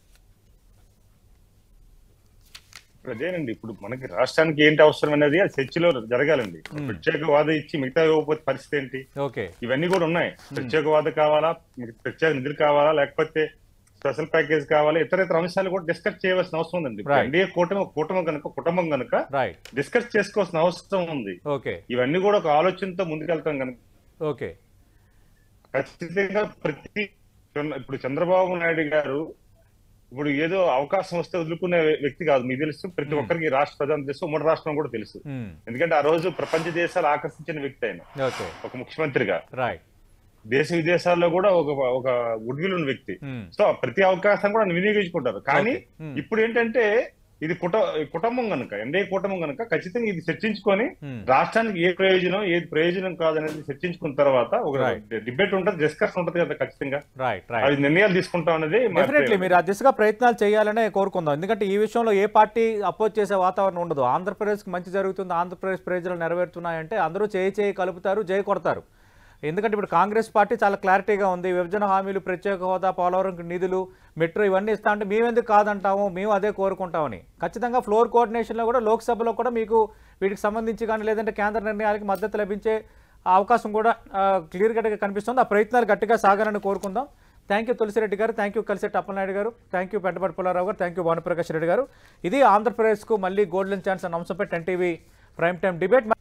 అదేనండి ఇప్పుడు మనకి రాష్ట్రానికి ఏంటి అవసరం అనేది అది చర్చలో జరగాలండి ప్రత్యేక వాద ఇచ్చి మిగతా ఇవ్వకపోతే పరిస్థితి ఏంటి ఓకే ఇవన్నీ కూడా ఉన్నాయి ప్రత్యేక వాద కావాలా మీకు ప్రత్యేక నిధులు కావాలా లేకపోతే స్పెషల్ ప్యాకేజ్ కావాలా ఇతర ఇతర అంశాలు కూడా డిస్కస్ చేయవలసిన అవసరం ఉందండి Right. ఎన్డీఏ కూటమి కుటుంబం కనుక కుటుంబం కనుక రైట్ డిస్కస్ చేసుకోవాల్సిన అవసరం ఉంది ఓకే ఇవన్నీ కూడా ఒక ఆలోచనతో ముందుకెళ్తాం కనుక ఓకే ఖచ్చితంగా ప్రతి ఇప్పుడు చంద్రబాబు నాయుడు గారు ఇప్పుడు ఏదో అవకాశం వస్తే వదులుకునే వ్యక్తి కాదు మీకు తెలుసు ప్రతి ఒక్కరికి రాష్ట్ర ప్రధాని తెలుసు ఉమ్మడి రాష్ట్రం కూడా తెలుసు మ్మ్. ఎందుకంటే ఆ రోజు ప్రపంచ దేశాలు ఆకర్షించిన వ్యక్తి ఆయన ఓకే ఒక ముఖ్యమంత్రిగా రైట్ దేశ విదేశాల్లో కూడా ఒక ఒక గుడ్విల్ ఉన్న వ్యక్తి మ్మ్. సో ప్రతి అవకాశం కూడా ఆయన వినియోగించుకుంటారు కానీ Okay. Hmm. ఇప్పుడు ఏంటంటే ఇది కుట కుటుంబం కనుక ఎన్డీఏ కుటుంబం కనుక ఖచ్చితంగా ఇది చర్చించుకొని Hmm. రాష్ట్రానికి ఏ ప్రయోజనం ఏది ప్రయోజనం కాదనేది చర్చించుకున్న తర్వాత ఒక Right. డిబేట్ ఉంటుంది డిస్కషన్ ఉంటుంది కదా ఖచ్చితంగా రైట్ రైట్ అది నిర్ణయాలు తీసుకుంటాం అనేది మా డెఫినెట్లీ అభిప్రాయం. మీరు ఆ దిశగా ప్రయత్నాలు చేయాలనే కోరుకుందాం ఎందుకంటే ఈ విషయంలో ఏ పార్టీ అపోజ్ చేసే వాతావరణం ఉండదు ఆంధ్రప్రదేశ్కి మంచి జరుగుతుంది ఆంధ్రప్రదేశ్ ప్రజలు నెరవేరుతున్నాయంటే అందరూ చేయి చేయి కలుపుతారు జై కొడతారు ఎందుకంటే ఇప్పుడు కాంగ్రెస్ పార్టీ చాలా క్లారిటీగా ఉంది విభజన హామీలు ప్రత్యేక హోదా పోలవరంకి నిధులు మెట్రో ఇవన్నీ ఇస్తా అంటే మేమెందుకు కాదంటాము మేము అదే కోరుకుంటామని ఖచ్చితంగా ఫ్లోర్ కోఆర్డినేషన్లో కూడా లోక్సభలో కూడా మీకు వీటికి సంబంధించి కానీ లేదంటే కేంద్ర నిర్ణయాలకి మద్దతు లభించే ఆ అవకాశం కూడా క్లియర్ కట్గా కనిపిస్తుంది ఆ ప్రయత్నాలు గట్టిగా సాగాలని కోరుకుందాం థ్యాంక్ యూ తులసిరెడ్డి గారు థ్యాంక్ యూ కలిసెట్టి అప్పలనాయుడు గారు థ్యాంక్ యూ పెంటపడి పుల్లారావు గారు థ్యాంక్ యూ భానుప్రకాష్ రెడ్డి గారు ఇది ఆంధ్రప్రదేశ్కు మళ్ళీ గోల్డెన్ ఛాన్స్ అన్న అంశంపై ten TV prime time debate